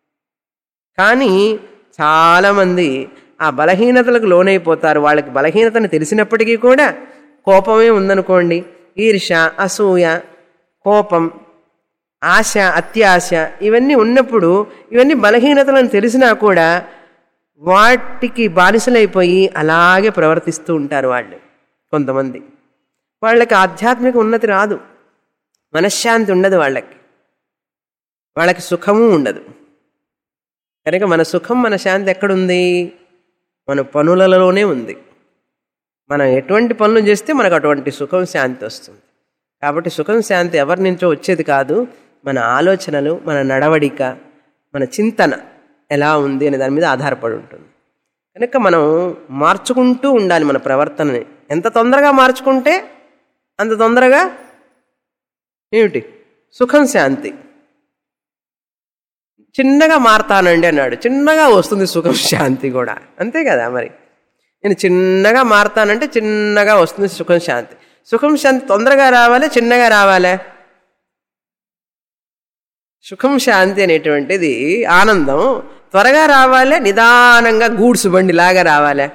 కానీ చాలామంది ఆ బలహీనతలకు లోనైపోతారు వాళ్ళకి బలహీనతను తెలిసినప్పటికీ కూడా కోపమే ఉందనుకోండి ఈర్ష అసూయ కోపం ఆశ అత్యాశ ఇవన్నీ ఉన్నప్పుడు ఇవన్నీ బలహీనతలను తెలిసినా కూడా వాటికి బానిసలైపోయి అలాగే ప్రవర్తిస్తూ ఉంటారు వాళ్ళు కొంతమంది వాళ్ళకి ఆధ్యాత్మిక ఉన్నతి రాదు మనశ్శాంతి ఉండదు వాళ్ళకి వాళ్ళకి సుఖము ఉండదు కనుక మన సుఖం మన శాంతి ఎక్కడుంది మన పనులలోనే ఉంది మనం ఎటువంటి పనులు చేస్తే మనకు అటువంటి సుఖం శాంతి వస్తుంది కాబట్టి సుఖం శాంతి ఎవరి నుంచో వచ్చేది కాదు మన ఆలోచనలు మన నడవడిక మన చింతన ఎలా ఉంది అనే దాని మీద ఆధారపడి ఉంటుంది కనుక మనం మార్చుకుంటూ ఉండాలి మన ప్రవర్తనని ఎంత తొందరగా మార్చుకుంటే అంత తొందరగా ఏమిటి సుఖం శాంతి చిన్నగా మారతానండి అన్నాడు చిన్నగా వస్తుంది సుఖం శాంతి కూడా అంతే కదా మరి నేను చిన్నగా మారతానంటే చిన్నగా వస్తుంది సుఖం శాంతి సుఖం శాంతి తొందరగా రావాలి చిన్నగా రావాలే సుఖం శాంతి అనేటువంటిది ఆనందం త్వరగా రావాలి నిదానంగా గూడ్స్ బండి లాగా రావాలి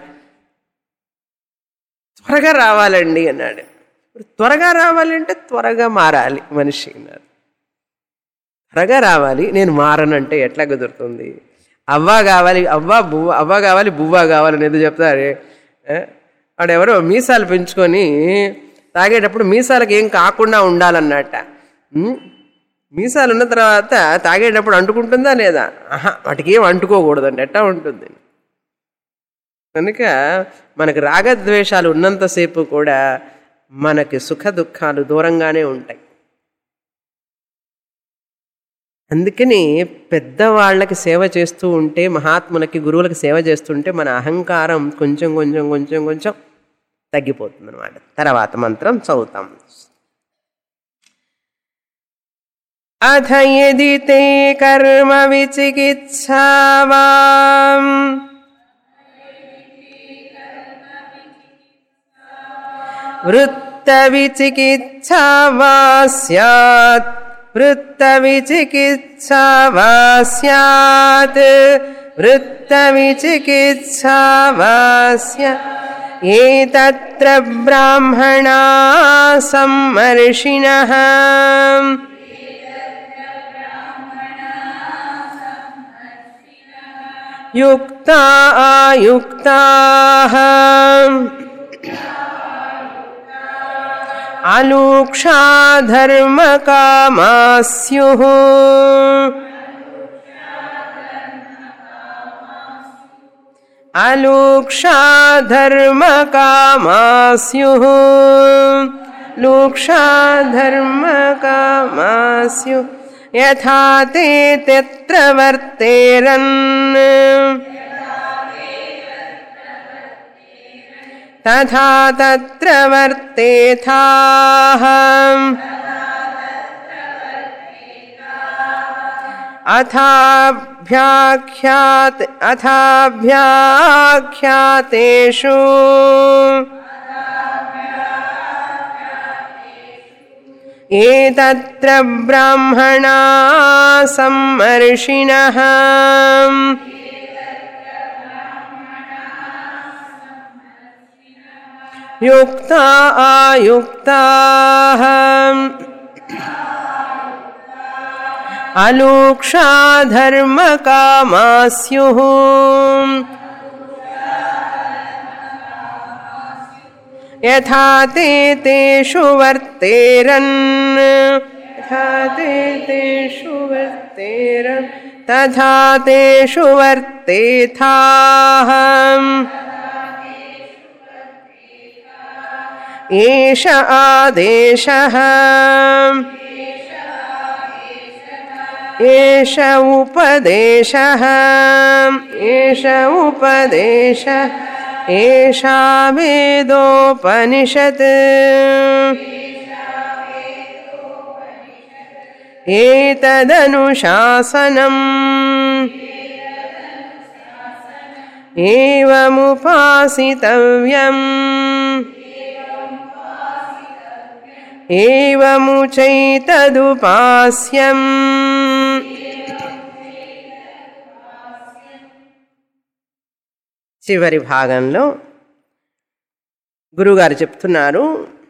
త్వరగా రావాలండి అన్నాడు ఇప్పుడు త్వరగా రావాలంటే త్వరగా మారాలి మనిషి అన్నాడు త్వరగా రావాలి నేను మారనంటే ఎట్లా కుదురుతుంది అవ్వ కావాలి అవ్వ బువ్వ అవ్వ కావాలి బువ్వ కావాలి అనేది చెప్తారు ఏ? వాడెవరో మీసాలు పెంచుకొని తాగేటప్పుడు మీసాలకు ఏం కాకుండా ఉండాలన్నట్ట ఉమ్? మీసాలు ఉన్న తర్వాత తాగేటప్పుడు అంటుకుంటుందా లేదా ఆహా వాటికి ఏం అంటుకోకూడదండి ఎట్టా ఉంటుంది కనుక మనకు రాగద్వేషాలు ఉన్నంతసేపు కూడా మనకి సుఖ దుఃఖాలు దూరంగానే ఉంటాయి అందుకని పెద్దవాళ్ళకి సేవ చేస్తూ ఉంటే మహాత్ములకి గురువులకి సేవ చేస్తుంటే మన అహంకారం కొంచెం కొంచెం కొంచెం కొంచెం తగ్గిపోతుంది అనమాట తర్వాత మంత్రం చదువుతాం అథ యది తే కర్మ విచికిత్సావాం वृत्तविचिकित्सा वा स्यात् वृत्तविचिकित्सा वा स्यात् वृत्तविचिकित्सा वा स्यात् एतत्र ब्राह्मणा सम्मर्षिणः युक्ता आयुक्ताः अलूक्षा धर्मकामा स्युः अलूक्षा धर्मकामा स्युः लूक्षा धर्मकामास्यु यथा ते तत्र वर्तेरन् तथा तत्र वर्तेथाः अथाभ्याख्यात् अथाभ्याख्यातेषु एतत्र ब्राह्मणा सम्मर्षिणः युक्ता आयुक्ताः अलूक्षा धर्मकामा स्युः यथा ते तेषु वर्तेरन् यथा ते तेषु वर्तेरन् तथा तेषु वर्तेथाः एष आदेशः एष उपदेशः एष उपदेश एषा वेदोपनिषत् एतदनुशासनम् एवमुपासितव्यम् ఏముచైతదుపాస్యం చివరి భాగంలో గురుగారు చెప్తున్నారు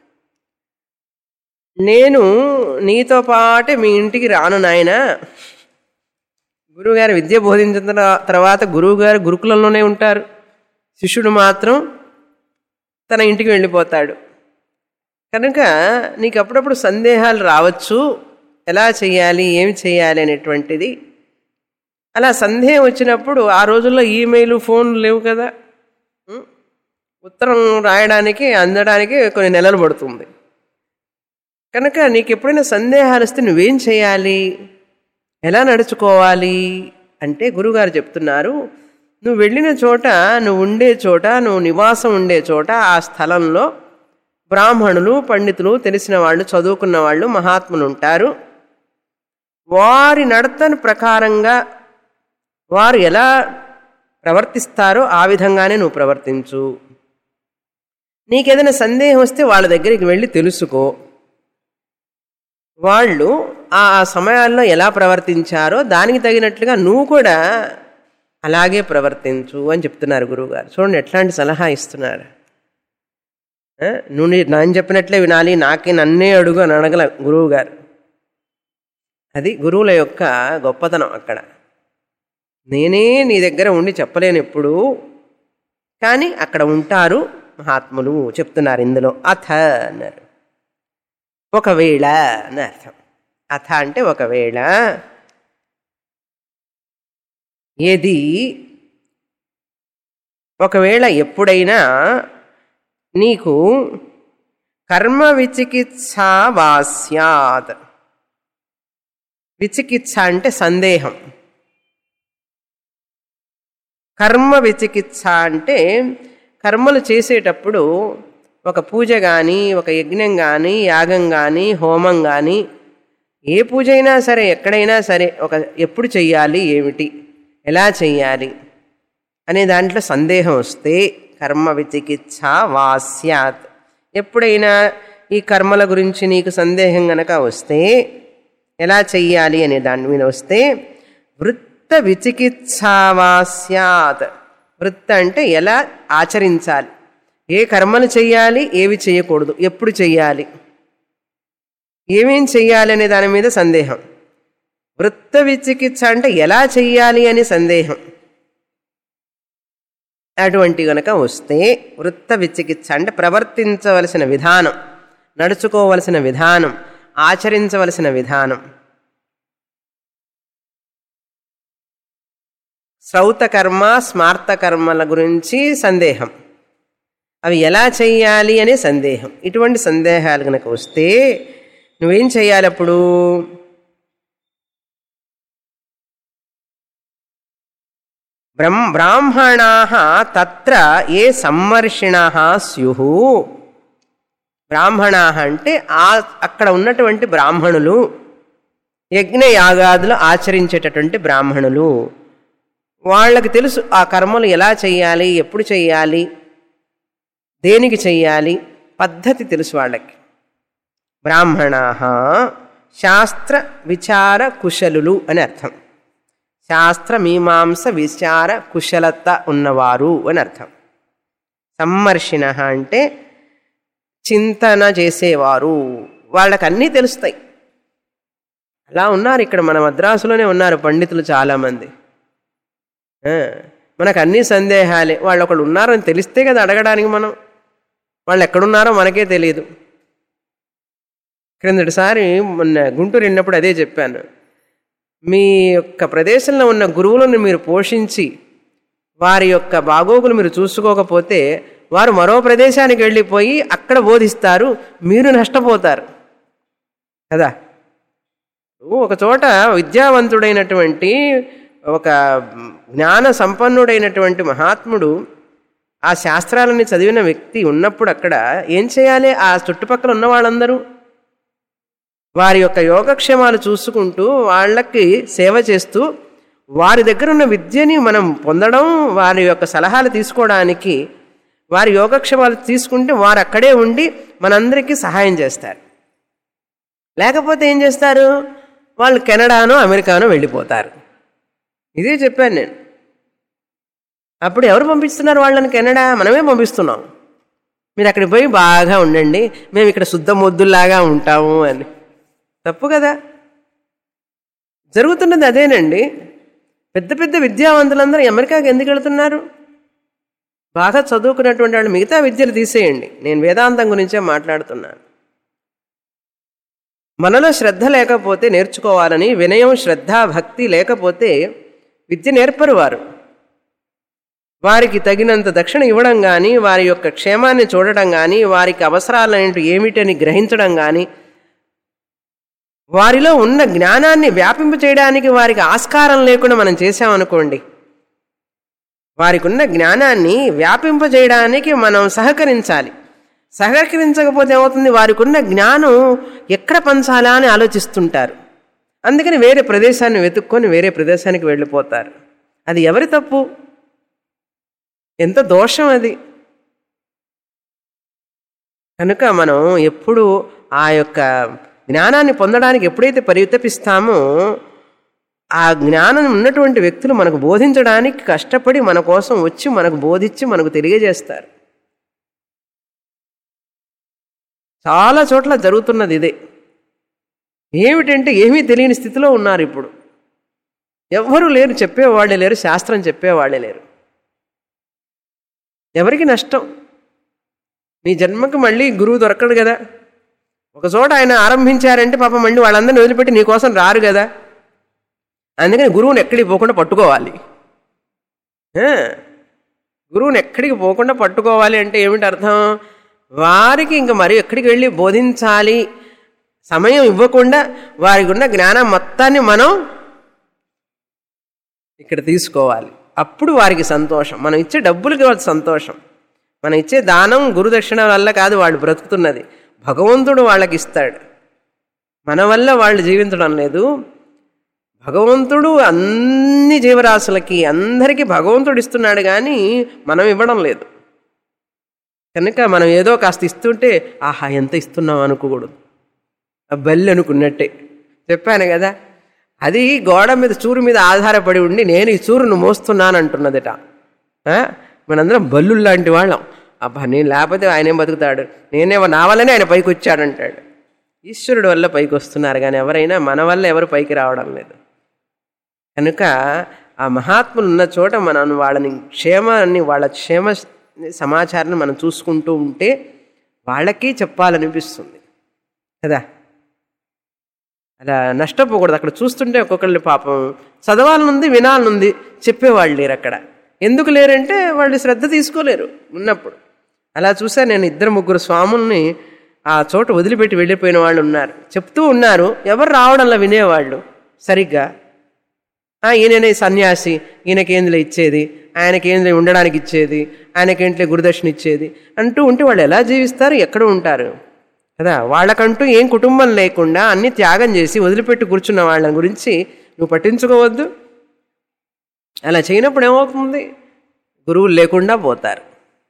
నేను నీతో పాటే మీ ఇంటికి రాను నాయన గురువుగారు విద్య బోధించిన తర్వా- తర్వాత గురువుగారు గురుకులంలోనే ఉంటారు శిష్యుడు మాత్రం తన ఇంటికి వెళ్ళిపోతాడు కనుక నీకు అప్పుడప్పుడు సందేహాలు రావచ్చు ఎలా చేయాలి ఏమి చేయాలి అనేటువంటిది అలా సందేహం వచ్చినప్పుడు ఆ రోజుల్లో ఈమెయిల్ ఫోన్లు లేవు కదా ఉం? ఉత్తరం రాయడానికి అందడానికి కొన్ని నెలలు పడుతుంది కనుక నీకు ఎప్పుడైనా సందేహాలు వస్తే నువ్వేం చేయాలి ఎలా నడుచుకోవాలి అంటే గురుగారు చెప్తున్నారు నువ్వు వెళ్ళిన చోట నువ్వు ఉండే చోట నువ్వు నివాసం ఉండే చోట ఆ స్థలంలో బ్రాహ్మణులు పండితులు తెలిసిన వాళ్ళు చదువుకున్న వాళ్ళు మహాత్ములు ఉంటారు వారి నడతను ప్రకారంగా వారు ఎలా ప్రవర్తిస్తారో ఆ విధంగానే నువ్వు ప్రవర్తించు నీకేదైనా సందేహం వస్తే వాళ్ళ దగ్గరికి వెళ్ళి తెలుసుకో వాళ్ళు ఆ ఆ సమయాల్లో ఎలా ప్రవర్తించారో దానికి తగినట్లుగా నువ్వు కూడా అలాగే ప్రవర్తించు అని చెప్తున్నారు గురువుగారు చూడండి ఎట్లాంటి సలహా ఇస్తున్నారు ఆ, నువ్వు నీ- నేను చెప్పినట్లే వినాలి నాకే నన్నే అడుగు అని అడగల గురువు గారు అది గురువుల యొక్క గొప్పతనం అక్కడ నేనే నీ దగ్గర ఉండి చెప్పలేను ఎప్పుడు కానీ అక్కడ ఉంటారు మహాత్ములు చెప్తున్నారు ఇందులో అథ అన్నారు ఒకవేళ అని అర్థం అథ అంటే ఒకవేళ ఏది ఒకవేళ ఎప్పుడైనా నీకు కర్మ విచికిత్స వాస్యాత్ విచికిత్స అంటే సందేహం కర్మ విచికిత్స అంటే కర్మలు చేసేటప్పుడు ఒక పూజ కానీ ఒక యజ్ఞం కానీ యాగం కానీ హోమం కానీ ఏ పూజ అయినా సరే ఎక్కడైనా సరే ఒక ఎప్పుడు చెయ్యాలి ఏమిటి ఎలా చెయ్యాలి అనే దాంట్లో సందేహం వస్తే కర్మ విచికిత్స వాస్యాత్ ఎప్పుడైనా ఈ కర్మల గురించి నీకు సందేహం గనక వస్తే ఎలా చెయ్యాలి అనే దాని మీద వస్తే వృత్త విచికిత్సావాస్యాత్ వృత్త అంటే ఎలా ఆచరించాలి ఏ కర్మలు చెయ్యాలి ఏవి చేయకూడదు ఎప్పుడు చెయ్యాలి ఏమేం చెయ్యాలి అనే దాని మీద సందేహం వృత్త విచికిత్స అంటే ఎలా చెయ్యాలి అని సందేహం అటువంటి గనక వస్తే వృత్త విచికిత్స అంటే ప్రవర్తించవలసిన విధానం నడుచుకోవలసిన విధానం ఆచరించవలసిన విధానం శ్రౌత కర్మ స్మార్త కర్మల గురించి సందేహం అవి ఎలా చెయ్యాలి అనే సందేహం ఇటువంటి సందేహాలు కనుక వస్తే నువ్వేం చేయాలి అప్పుడు బ్రహ్మ బ్రాహ్మణా తత్ర ఏ సమ్మర్షిణ స్యు బ్రాహ్మణా అంటే ఆ అక్కడ ఉన్నటువంటి బ్రాహ్మణులు యజ్ఞయాగాదులు ఆచరించేటటువంటి బ్రాహ్మణులు వాళ్ళకి తెలుసు ఆ కర్మలు ఎలా చెయ్యాలి ఎప్పుడు చెయ్యాలి దేనికి చెయ్యాలి పద్ధతి తెలుసు వాళ్ళకి బ్రాహ్మణా శాస్త్ర విచార కుశలులు అని అర్థం శాస్త్ర మీమాంస విచార కుశలత ఉన్నవారు అని అర్థం సమ్మర్షిణ అంటే చింతన చేసేవారు వాళ్ళకి అన్నీ తెలుస్తాయి అలా ఉన్నారు ఇక్కడ మన మద్రాసులోనే ఉన్నారు పండితులు చాలామంది ఆ, మనకు అన్ని సందేహాలే వాళ్ళు ఒకళ్ళు ఉన్నారని తెలిస్తే కదా అడగడానికి మనం వాళ్ళు ఎక్కడున్నారో మనకే తెలియదు క్రిందటిసారి మొన్న గుంటూరు వెళ్ళినప్పుడు అదే చెప్పాను మీ యొక్క ప్రదేశంలో ఉన్న గురువులను మీరు పోషించి వారి యొక్క బాగోగులు మీరు చూసుకోకపోతే వారు మరో ప్రదేశానికి వెళ్ళిపోయి అక్కడ బోధిస్తారు మీరు నష్టపోతారు కదా ఒక చోట విద్యావంతుడైనటువంటి ఒక జ్ఞాన సంపన్నుడైనటువంటి మహాత్ముడు ఆ శాస్త్రాలని చదివిన వ్యక్తి ఉన్నప్పుడు అక్కడ ఏం చేయాలి ఆ చుట్టుపక్కల ఉన్న వాళ్ళందరూ వారి యొక్క యోగక్షేమాలు చూసుకుంటూ వాళ్ళకి సేవ చేస్తూ వారి దగ్గర ఉన్న విద్యని మనం పొందడం వారి యొక్క సలహాలు తీసుకోవడానికి వారి యోగక్షేమాలు తీసుకుంటే వారు అక్కడే ఉండి మనందరికీ సహాయం చేస్తారు లేకపోతే ఏం చేస్తారు వాళ్ళు కెనడానో అమెరికానో వెళ్ళిపోతారు ఇదే చెప్పాను నేను అప్పుడు ఎవరు పంపిస్తున్నారు వాళ్ళని కెనడా మనమే పంపిస్తున్నాం మీరు అక్కడికి పోయి బాగా ఉండండి మేము ఇక్కడ శుద్ధ మొద్దుల్లాగా ఉంటాము అని తప్పు కదా జరుగుతున్నది అదేనండి పెద్ద పెద్ద విద్యావంతులందరూ అమెరికాకి ఎందుకు వెళుతున్నారు బాగా చదువుకున్నటువంటి వాళ్ళు మిగతా విద్యలు తీసేయండి నేను వేదాంతం గురించే మాట్లాడుతున్నాను మనలో శ్రద్ధ లేకపోతే నేర్చుకోవాలని వినయం శ్రద్ధ భక్తి లేకపోతే విద్య నేర్పరు వారు వారికి తగినంత దక్షిణ ఇవ్వడం కానీ వారి యొక్క క్షేమాన్ని చూడడం కానీ వారికి అవసరాలనేవి ఏమిటని గ్రహించడం కానీ వారిలో ఉన్న జ్ఞానాన్ని వ్యాపింప చేయడానికి వారికి ఆస్కారం లేకుండా మనం చేశామనుకోండి వారికి ఉన్న జ్ఞానాన్ని వ్యాపింపజేయడానికి మనం సహకరించాలి సహకరించకపోతే ఏమవుతుంది వారికి ఉన్న జ్ఞానం ఎక్కడ పంచాలా అని ఆలోచిస్తుంటారు అందుకని వేరే ప్రదేశాన్ని వెతుక్కొని వేరే ప్రదేశానికి వెళ్ళిపోతారు అది ఎవరి తప్పు ఎంత దోషం అది కనుక మనం ఎప్పుడు ఆ యొక్క జ్ఞానాన్ని పొందడానికి ఎప్పుడైతే పరితపిస్తామో ఆ జ్ఞానం ఉన్నటువంటి వ్యక్తులు మనకు బోధించడానికి కష్టపడి మన కోసం వచ్చి మనకు బోధించి మనకు తెలియజేస్తారు చాలా చోట్ల జరుగుతున్నది ఇదే ఏమిటంటే ఏమీ తెలియని స్థితిలో ఉన్నారు ఇప్పుడు ఎవ్వరూ లేరు చెప్పేవాళ్ళే లేరు శాస్త్రం చెప్పేవాళ్ళే లేరు ఎవరికి నష్టం నీ జన్మకి మళ్ళీ గురువు దొరకడు కదా ఒక చోట ఆయన ఆరంభించారంటే పాపం మళ్ళీ వాళ్ళందరిని వదిలిపెట్టి నీ కోసం రారు కదా అందుకని గురువుని ఎక్కడికి పోకుండా పట్టుకోవాలి ఆ, గురువుని ఎక్కడికి పోకుండా పట్టుకోవాలి అంటే ఏమిటి అర్థం వారికి ఇంక మరి ఎక్కడికి వెళ్ళి బోధించాలి సమయం ఇవ్వకుండా వారికి ఉన్న జ్ఞానం మొత్తాన్ని మనం ఇక్కడ తీసుకోవాలి అప్పుడు వారికి సంతోషం మనం ఇచ్చే డబ్బులకి వాళ్ళకి సంతోషం మనం ఇచ్చే దానం గురుదక్షిణ వల్ల కాదు వాళ్ళు బ్రతుకుతున్నది భగవంతుడు వాళ్ళకి ఇస్తాడు మన వల్ల వాళ్ళు జీవించడం లేదు భగవంతుడు అన్ని జీవరాశులకి అందరికీ భగవంతుడు ఇస్తున్నాడు కానీ మనం ఇవ్వడం లేదు కనుక మనం ఏదో కాస్త ఇస్తుంటే ఆహా ఎంత ఇస్తున్నాం అనుకోకూడదు ఆ బల్లి అనుకున్నట్టే చెప్పాను కదా అది గోడ మీద చూరు మీద ఆధారపడి ఉండి నేను ఈ చూరును మోస్తున్నాను అంటున్నదట ఆ? మనందరం బల్లులు లాంటి వాళ్ళం అబ్బా నేను లేకపోతే ఆయనేం బతుకుతాడు నేనేమో నా వల్లనే ఆయన పైకి వచ్చాడంటాడు ఈశ్వరుడు వల్ల పైకి వస్తున్నారు కానీ ఎవరైనా మన వల్ల ఎవరు పైకి రావడం లేదు కనుక ఆ మహాత్ములు ఉన్న చోట మనం వాళ్ళని క్షేమాన్ని వాళ్ళ క్షేమ సమాచారాన్ని మనం చూసుకుంటూ ఉంటే వాళ్ళకి చెప్పాలనిపిస్తుంది కదా అలా నష్టపోకూడదు అక్కడ చూస్తుంటే ఒక్కొక్కళ్ళు పాపం చదవాలనుంది వినాలనుంది చెప్పేవాళ్ళు లేరు అక్కడ ఎందుకు లేరంటే వాళ్ళు శ్రద్ధ తీసుకోలేరు ఉన్నప్పుడు అలా చూసా నేను ఇద్దరు ముగ్గురు స్వాముల్ని ఆ చోట వదిలిపెట్టి వెళ్ళిపోయిన వాళ్ళు ఉన్నారు చెప్తూ ఉన్నారు ఎవరు రావడంలో వినేవాళ్ళు సరిగ్గా ఆ, ఈయననే సన్యాసి ఈయనకేందులో ఇచ్చేది ఆయనకేందులో ఉండడానికి ఇచ్చేది ఆయనకేంట్లో గురుదక్షిణ ఇచ్చేది అంటూ ఉంటే వాళ్ళు ఎలా జీవిస్తారు ఎక్కడ ఉంటారు కదా వాళ్ళకంటూ ఏం కుటుంబం లేకుండా అన్ని త్యాగం చేసి వదిలిపెట్టి కూర్చున్న వాళ్ళ గురించి నువ్వు పట్టించుకోవద్దు అలా చేయనప్పుడు ఏమవుతుంది గురువులు లేకుండా పోతారు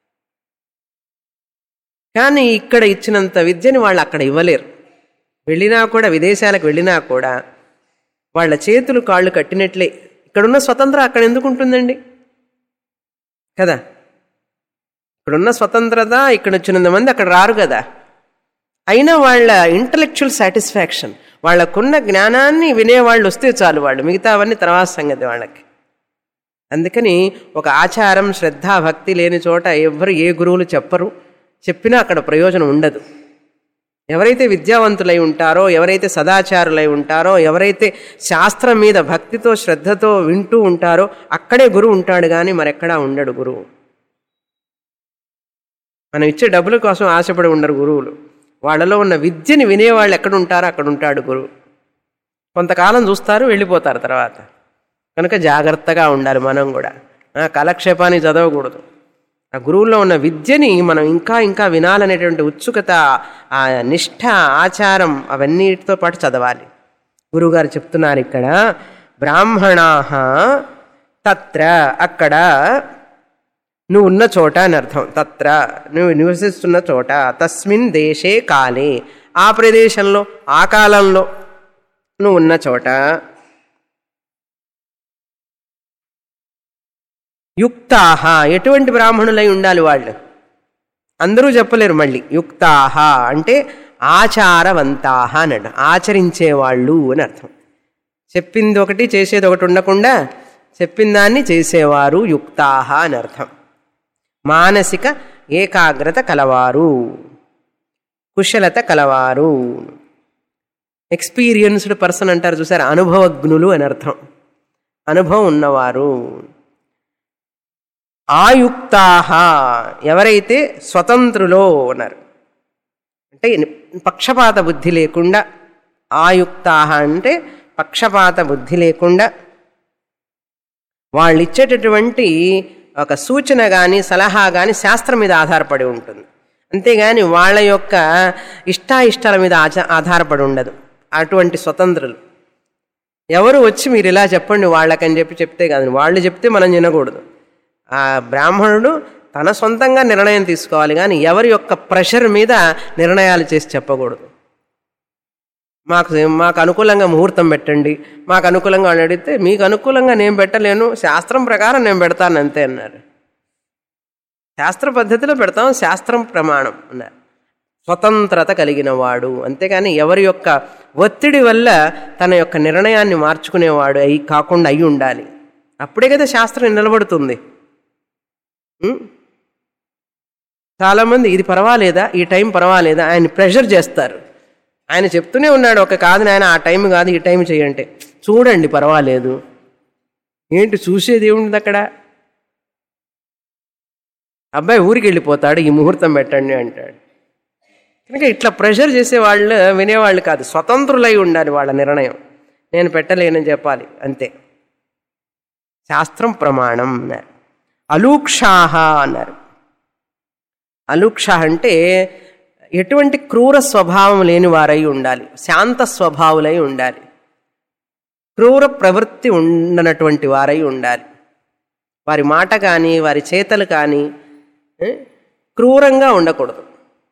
కానీ ఇక్కడ ఇచ్చినంత విద్యని వాళ్ళు అక్కడ ఇవ్వలేరు వెళ్ళినా కూడా విదేశాలకు వెళ్ళినా కూడా వాళ్ళ చేతులు కాళ్ళు కట్టినట్లే ఇక్కడున్న స్వతంత్రం అక్కడ ఎందుకు ఉంటుందండి కదా ఇక్కడున్న స్వతంత్రత ఇక్కడ వచ్చినంత మంది అక్కడ రారు కదా అయినా వాళ్ళ ఇంటలెక్చువల్ సాటిస్ఫాక్షన్ వాళ్ళకున్న జ్ఞానాన్ని వినేవాళ్ళు వస్తే చాలు వాళ్ళు మిగతావన్నీ తర్వాత సంగతి వాళ్ళకి అందుకని ఒక ఆచారం శ్రద్ధ భక్తి లేని చోట ఎవ్వరు ఏ గురువులు చెప్పరు చెప్పినా అక్కడ ప్రయోజనం ఉండదు ఎవరైతే విద్యావంతులై ఉంటారో ఎవరైతే సదాచారులై ఉంటారో ఎవరైతే శాస్త్రం మీద భక్తితో శ్రద్ధతో వింటూ ఉంటారో అక్కడే గురువు ఉంటాడు కానీ మరెక్కడా ఉండడు గురువు మనం ఇచ్చే డబ్బుల కోసం ఆశపడి ఉండరు గురువులు వాళ్ళలో ఉన్న విద్యని వినేవాళ్ళు ఎక్కడ ఉంటారో అక్కడ ఉంటాడు గురువు కొంతకాలం చూస్తారు వెళ్ళిపోతారు తర్వాత కనుక జాగ్రత్తగా ఉండాలి మనం కూడా ఆ, కాలక్షేపాన్ని చదవకూడదు ఆ గురువుల్లో ఉన్న విద్యని మనం ఇంకా ఇంకా వినాలనేటువంటి ఉత్సుకత ఆ నిష్ఠ ఆచారం అవన్నిటితో పాటు చదవాలి గురువుగారు చెప్తున్నారు ఇక్కడ బ్రాహ్మణా తత్ర అక్కడ నువ్వు ఉన్న చోట అని అర్థం తత్ర నువ్వు నివసిస్తున్న చోట తస్మిన్ దేశే కాలే ఆ ప్రదేశంలో ఆ కాలంలో నువ్వు ఉన్న చోట యుక్తాహ ఎటువంటి బ్రాహ్మణులై ఉండాలి వాళ్ళు అందరూ చెప్పలేరు మళ్ళీ యుక్తాహ అంటే ఆచారవంతాహ అని అర్థం ఆచరించేవాళ్ళు అని అర్థం చెప్పింది ఒకటి చేసేది ఒకటి ఉండకుండా చెప్పిన దాన్ని చేసేవారు యుక్తాహ అని అర్థం మానసిక ఏకాగ్రత కలవారు కుశలత కలవారు ఎక్స్పీరియన్స్డ్ పర్సన్ అంటారు చూసారు అనుభవజ్ఞులు అని అర్థం అనుభవం ఉన్నవారు ఆయుక్తాహ ఎవరైతే స్వతంత్రులో ఉన్నారు అంటే పక్షపాత బుద్ధి లేకుండా ఆయుక్తాహ అంటే పక్షపాత బుద్ధి లేకుండా వాళ్ళు ఇచ్చేటటువంటి ఒక సూచన కానీ సలహా కానీ శాస్త్రం మీద ఆధారపడి ఉంటుంది అంతేగాని వాళ్ళ యొక్క ఇష్టాయిష్టాల మీద ఆచ ఆధారపడి ఉండదు అటువంటి స్వతంత్రులు ఎవరు వచ్చి మీరు ఇలా చెప్పండి వాళ్ళకని చెప్పి చెప్తే కాదు వాళ్ళు చెప్తే మనం వినకూడదు ఆ బ్రాహ్మణుడు తన సొంతంగా నిర్ణయం తీసుకోవాలి కానీ ఎవరి యొక్క ప్రెషర్ మీద నిర్ణయాలు చేసి చెప్పకూడదు మాకు మాకు అనుకూలంగా ముహూర్తం పెట్టండి మాకు అనుకూలంగా వాళ్ళు అడిగితే మీకు అనుకూలంగా నేను పెట్టలేను శాస్త్రం ప్రకారం నేను పెడతాను అంతే అన్నారు శాస్త్ర పద్ధతిలో పెడతాం శాస్త్రం ప్రమాణం అన్నారు స్వతంత్రత కలిగిన వాడు అంతేగాని ఎవరి యొక్క ఒత్తిడి వల్ల తన యొక్క నిర్ణయాన్ని మార్చుకునేవాడు అయి కాకుండా అయి ఉండాలి అప్పుడే కదా శాస్త్రం నిలబడుతుంది ఉం? చాలామంది ఇది పర్వాలేదా ఈ టైం పర్వాలేదా ఆయన ప్రెషర్ చేస్తారు ఆయన చెప్తూనే ఉన్నాడు ఒక కాదు నాయన ఆ టైం కాదు ఈ టైం చేయంటే చూడండి పర్వాలేదు ఏంటి చూసేది ఏముంది అక్కడ అబ్బాయి ఊరికి వెళ్ళిపోతాడు ఈ ముహూర్తం పెట్టండి అంటాడు కనుక ఇట్లా ప్రెషర్ చేసేవాళ్ళు వినేవాళ్ళు కాదు స్వతంత్రులై ఉండాలి వాళ్ళ నిర్ణయం నేను పెట్టలేనని చెప్పాలి అంతే శాస్త్రం ప్రమాణం అన్నారు అలూక్షాహ అన్నారు అలూక్ష అంటే ఎటువంటి క్రూర స్వభావం లేని వారై ఉండాలి శాంత స్వభావులై ఉండాలి క్రూర ప్రవృత్తి ఉండనటువంటి వారై ఉండాలి వారి మాట కానీ వారి చేతలు కానీ ఏ, క్రూరంగా ఉండకూడదు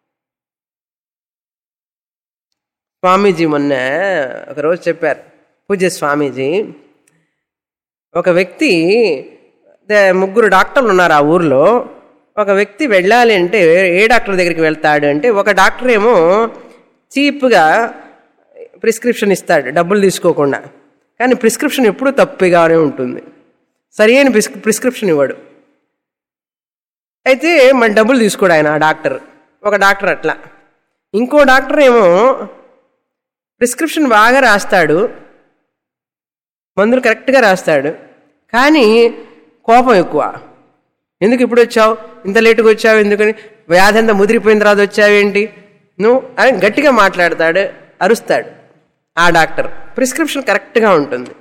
స్వామీజీ మొన్న ఒకరోజు చెప్పారు పూజ్య స్వామీజీ ఒక వ్యక్తి దే- ముగ్గురు డాక్టర్లు ఉన్నారు ఆ ఊర్లో ఒక వ్యక్తి వెళ్ళాలి అంటే ఏ డాక్టర్ దగ్గరికి వెళ్తాడు అంటే ఒక డాక్టర్ ఏమో చీప్గా ప్రిస్క్రిప్షన్ ఇస్తాడు డబ్బులు తీసుకోకుండా కానీ ప్రిస్క్రిప్షన్ ఎప్పుడూ తప్పిగానే ఉంటుంది సరి అయిన ప్రిస్ ప్రిస్క్రిప్షన్ ఇవ్వడు అయితే మన డబ్బులు తీసుకోడు ఆయన ఆ డాక్టర్ ఒక డాక్టర్ అట్లా ఇంకో డాక్టర్ ఏమో ప్రిస్క్రిప్షన్ బాగా రాస్తాడు మందులు కరెక్ట్గా రాస్తాడు కానీ కోపం ఎక్కువ ఎందుకు ఇప్పుడు వచ్చావు ఇంత లేటుగా వచ్చావు ఎందుకని వ్యాధి అంతా ముదిరిపోయిన తర్వాత వచ్చావేంటి నువ్వు అని గట్టిగా మాట్లాడతాడు అరుస్తాడు ఆ డాక్టర్ ప్రిస్క్రిప్షన్ కరెక్ట్గా ఉంటుంది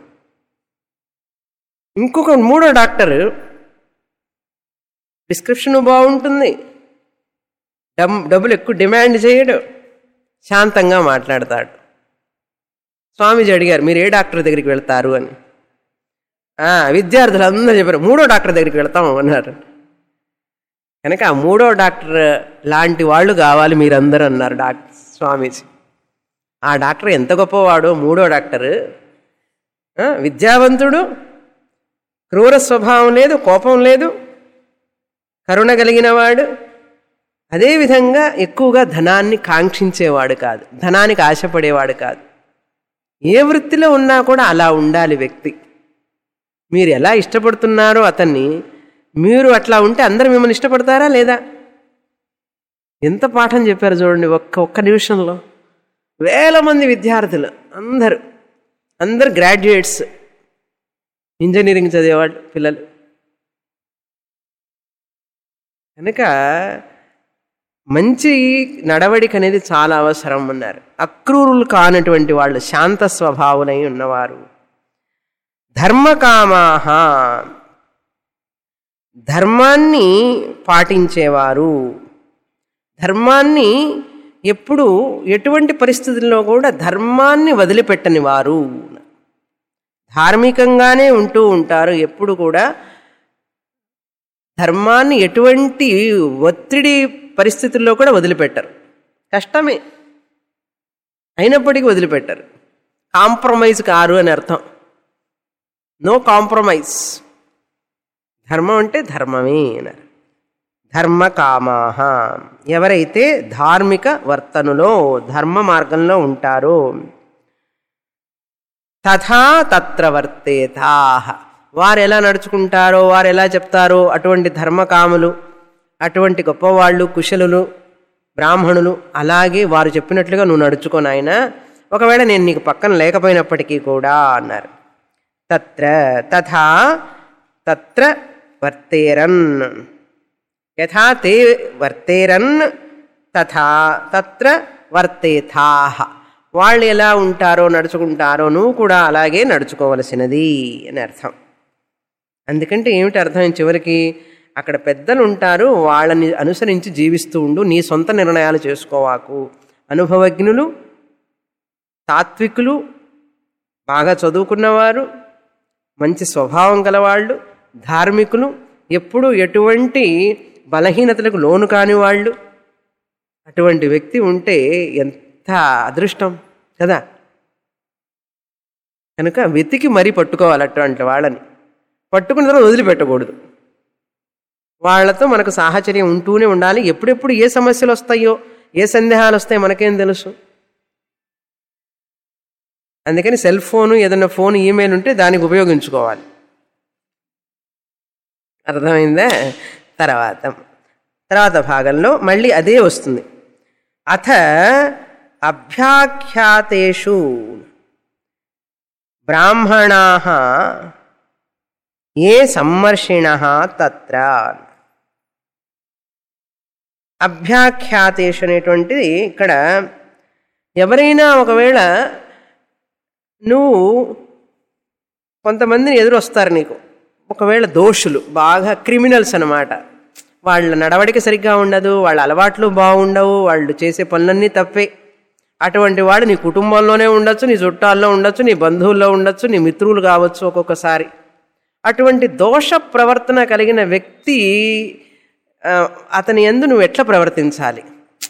ఇంకొక మూడో డాక్టర్ ప్రిస్క్రిప్షన్ బాగుంటుంది డబ్ డబ్బులు ఎక్కువ డిమాండ్ చేయడు శాంతంగా మాట్లాడతాడు స్వామీజీ అడిగారు మీరు ఏ డాక్టర్ దగ్గరికి వెళ్తారు అని "ఆ, విద్యార్థులు అందరూ చెప్పారు మూడో డాక్టర్ దగ్గరికి వెళ్తాం అన్నారు కనుక ఆ మూడో డాక్టర్ లాంటి వాళ్ళు కావాలి మీరందరూ అన్నారు డాక్టర్ స్వామీజీ ఆ డాక్టర్ ఎంత గొప్పవాడో మూడో డాక్టర్ ఆ, విద్యావంతుడు క్రూర స్వభావం లేదు కోపం లేదు కరుణ కలిగిన వాడు అదేవిధంగా ఎక్కువగా ధనాన్ని కాంక్షించేవాడు కాదు ధనానికి ఆశపడేవాడు కాదు ఏ వృత్తిలో ఉన్నా కూడా అలా ఉండాలి వ్యక్తి మీరు ఎలా ఇష్టపడుతున్నారో అతన్ని మీరు అట్లా ఉంటే అందరు మిమ్మల్ని ఇష్టపడతారా లేదా ఎంత పాఠం చెప్పారు చూడండి ఒక్క ఒక్క నిమిషంలో వేల మంది విద్యార్థులు అందరూ అందరు గ్రాడ్యుయేట్స్ ఇంజనీరింగ్ చదివేవాళ్ళు పిల్లలు కనుక మంచి నడవడిక అనేది చాలా అవసరం అన్నారు అక్రూరులు కానటువంటి వాళ్ళు శాంత స్వభావులై ఉన్నవారు ధర్మకామాహ ధర్మాన్ని పాటించేవారు ధర్మాన్ని ఎప్పుడు ఎటువంటి పరిస్థితుల్లో కూడా ధర్మాన్ని వదిలిపెట్టని వారు ధార్మికంగానే ఉంటూ ఉంటారు ఎప్పుడు కూడా ధర్మాన్ని ఎటువంటి ఒత్తిడి పరిస్థితుల్లో కూడా వదిలిపెట్టరు కష్టమే అయినప్పటికీ వదిలిపెట్టరు కాంప్రమైజ్ కారు అని అర్థం నో కాంప్రమైజ్ ధర్మం అంటే ధర్మమే అన్నారు ధర్మ కామాహ ఎవరైతే ధార్మిక వర్తనులో ధర్మ మార్గంలో ఉంటారో తథా తత్ర వర్తేతాహ వారు ఎలా నడుచుకుంటారో వారు ఎలా చెప్తారో అటువంటి ధర్మకాములు అటువంటి గొప్పవాళ్ళు కుశలులు బ్రాహ్మణులు అలాగే వారు చెప్పినట్లుగా నువ్వు నడుచుకో నాయన ఒకవేళ నేను నీకు పక్కన లేకపోయినప్పటికీ కూడా అన్నారు తత్ర తథా తత్ర వర్తేరన్ యథా తే వర్తేరన్ తథా తత్ర వర్తేథాహ వాళ్ళు ఎలా ఉంటారో నడుచుకుంటారో నువ్వు కూడా అలాగే నడుచుకోవలసినది అని అర్థం అందుకంటే ఏమిటి అర్థం చివరికి అక్కడ పెద్దలు ఉంటారు వాళ్ళని అనుసరించి జీవిస్తూ ఉండు నీ సొంత నిర్ణయాలు చేసుకోవాకు అనుభవజ్ఞులు తాత్వికులు బాగా చదువుకున్నవారు మంచి స్వభావం గలవాళ్ళు ధార్మికులు ఎప్పుడు ఎటువంటి బలహీనతలకు లోను కాని వాళ్ళు అటువంటి వ్యక్తి ఉంటే ఎంత అదృష్టం కదా కనుక వెతికి మరీ పట్టుకోవాలి అటువంటి వాళ్ళని పట్టుకున్న తర్వాత వదిలిపెట్టకూడదు వాళ్ళతో మనకు సాహచర్యం ఉంటూనే ఉండాలి ఎప్పుడెప్పుడు ఏ సమస్యలు వస్తాయో ఏ సందేహాలు వస్తాయో మనకేం తెలుసు అందుకని సెల్ ఫోను ఏదైనా ఫోన్ ఈమెయిల్ ఉంటే దానికి ఉపయోగించుకోవాలి అర్థమైందా తర్వాత తర్వాత భాగంలో మళ్ళీ అదే వస్తుంది అథ అభ్యాఖ్యాతేషు బ్రాహ్మణా ఏ సమ్మర్షిణ తత్ర అభ్యాఖ్యాతేషు అనేటువంటిది ఇక్కడ ఎవరైనా ఒకవేళ నువ్వు కొంతమందిని ఎదురొస్తారు నీకు ఒకవేళ దోషులు బాగా క్రిమినల్స్ అనమాట వాళ్ళ నడవడిక సరిగ్గా ఉండదు వాళ్ళ అలవాట్లు బాగుండవు వాళ్ళు చేసే పనులన్నీ తప్పే అటువంటి వాడు నీ కుటుంబంలోనే ఉండొచ్చు నీ చుట్టాల్లో ఉండొచ్చు నీ బంధువుల్లో ఉండొచ్చు నీ మిత్రులు కావచ్చు ఒక్కొక్కసారి అటువంటి దోష ప్రవర్తన కలిగిన వ్యక్తి ఆ, అతని ఎందు నువ్వు ఎట్లా ప్రవర్తించాలి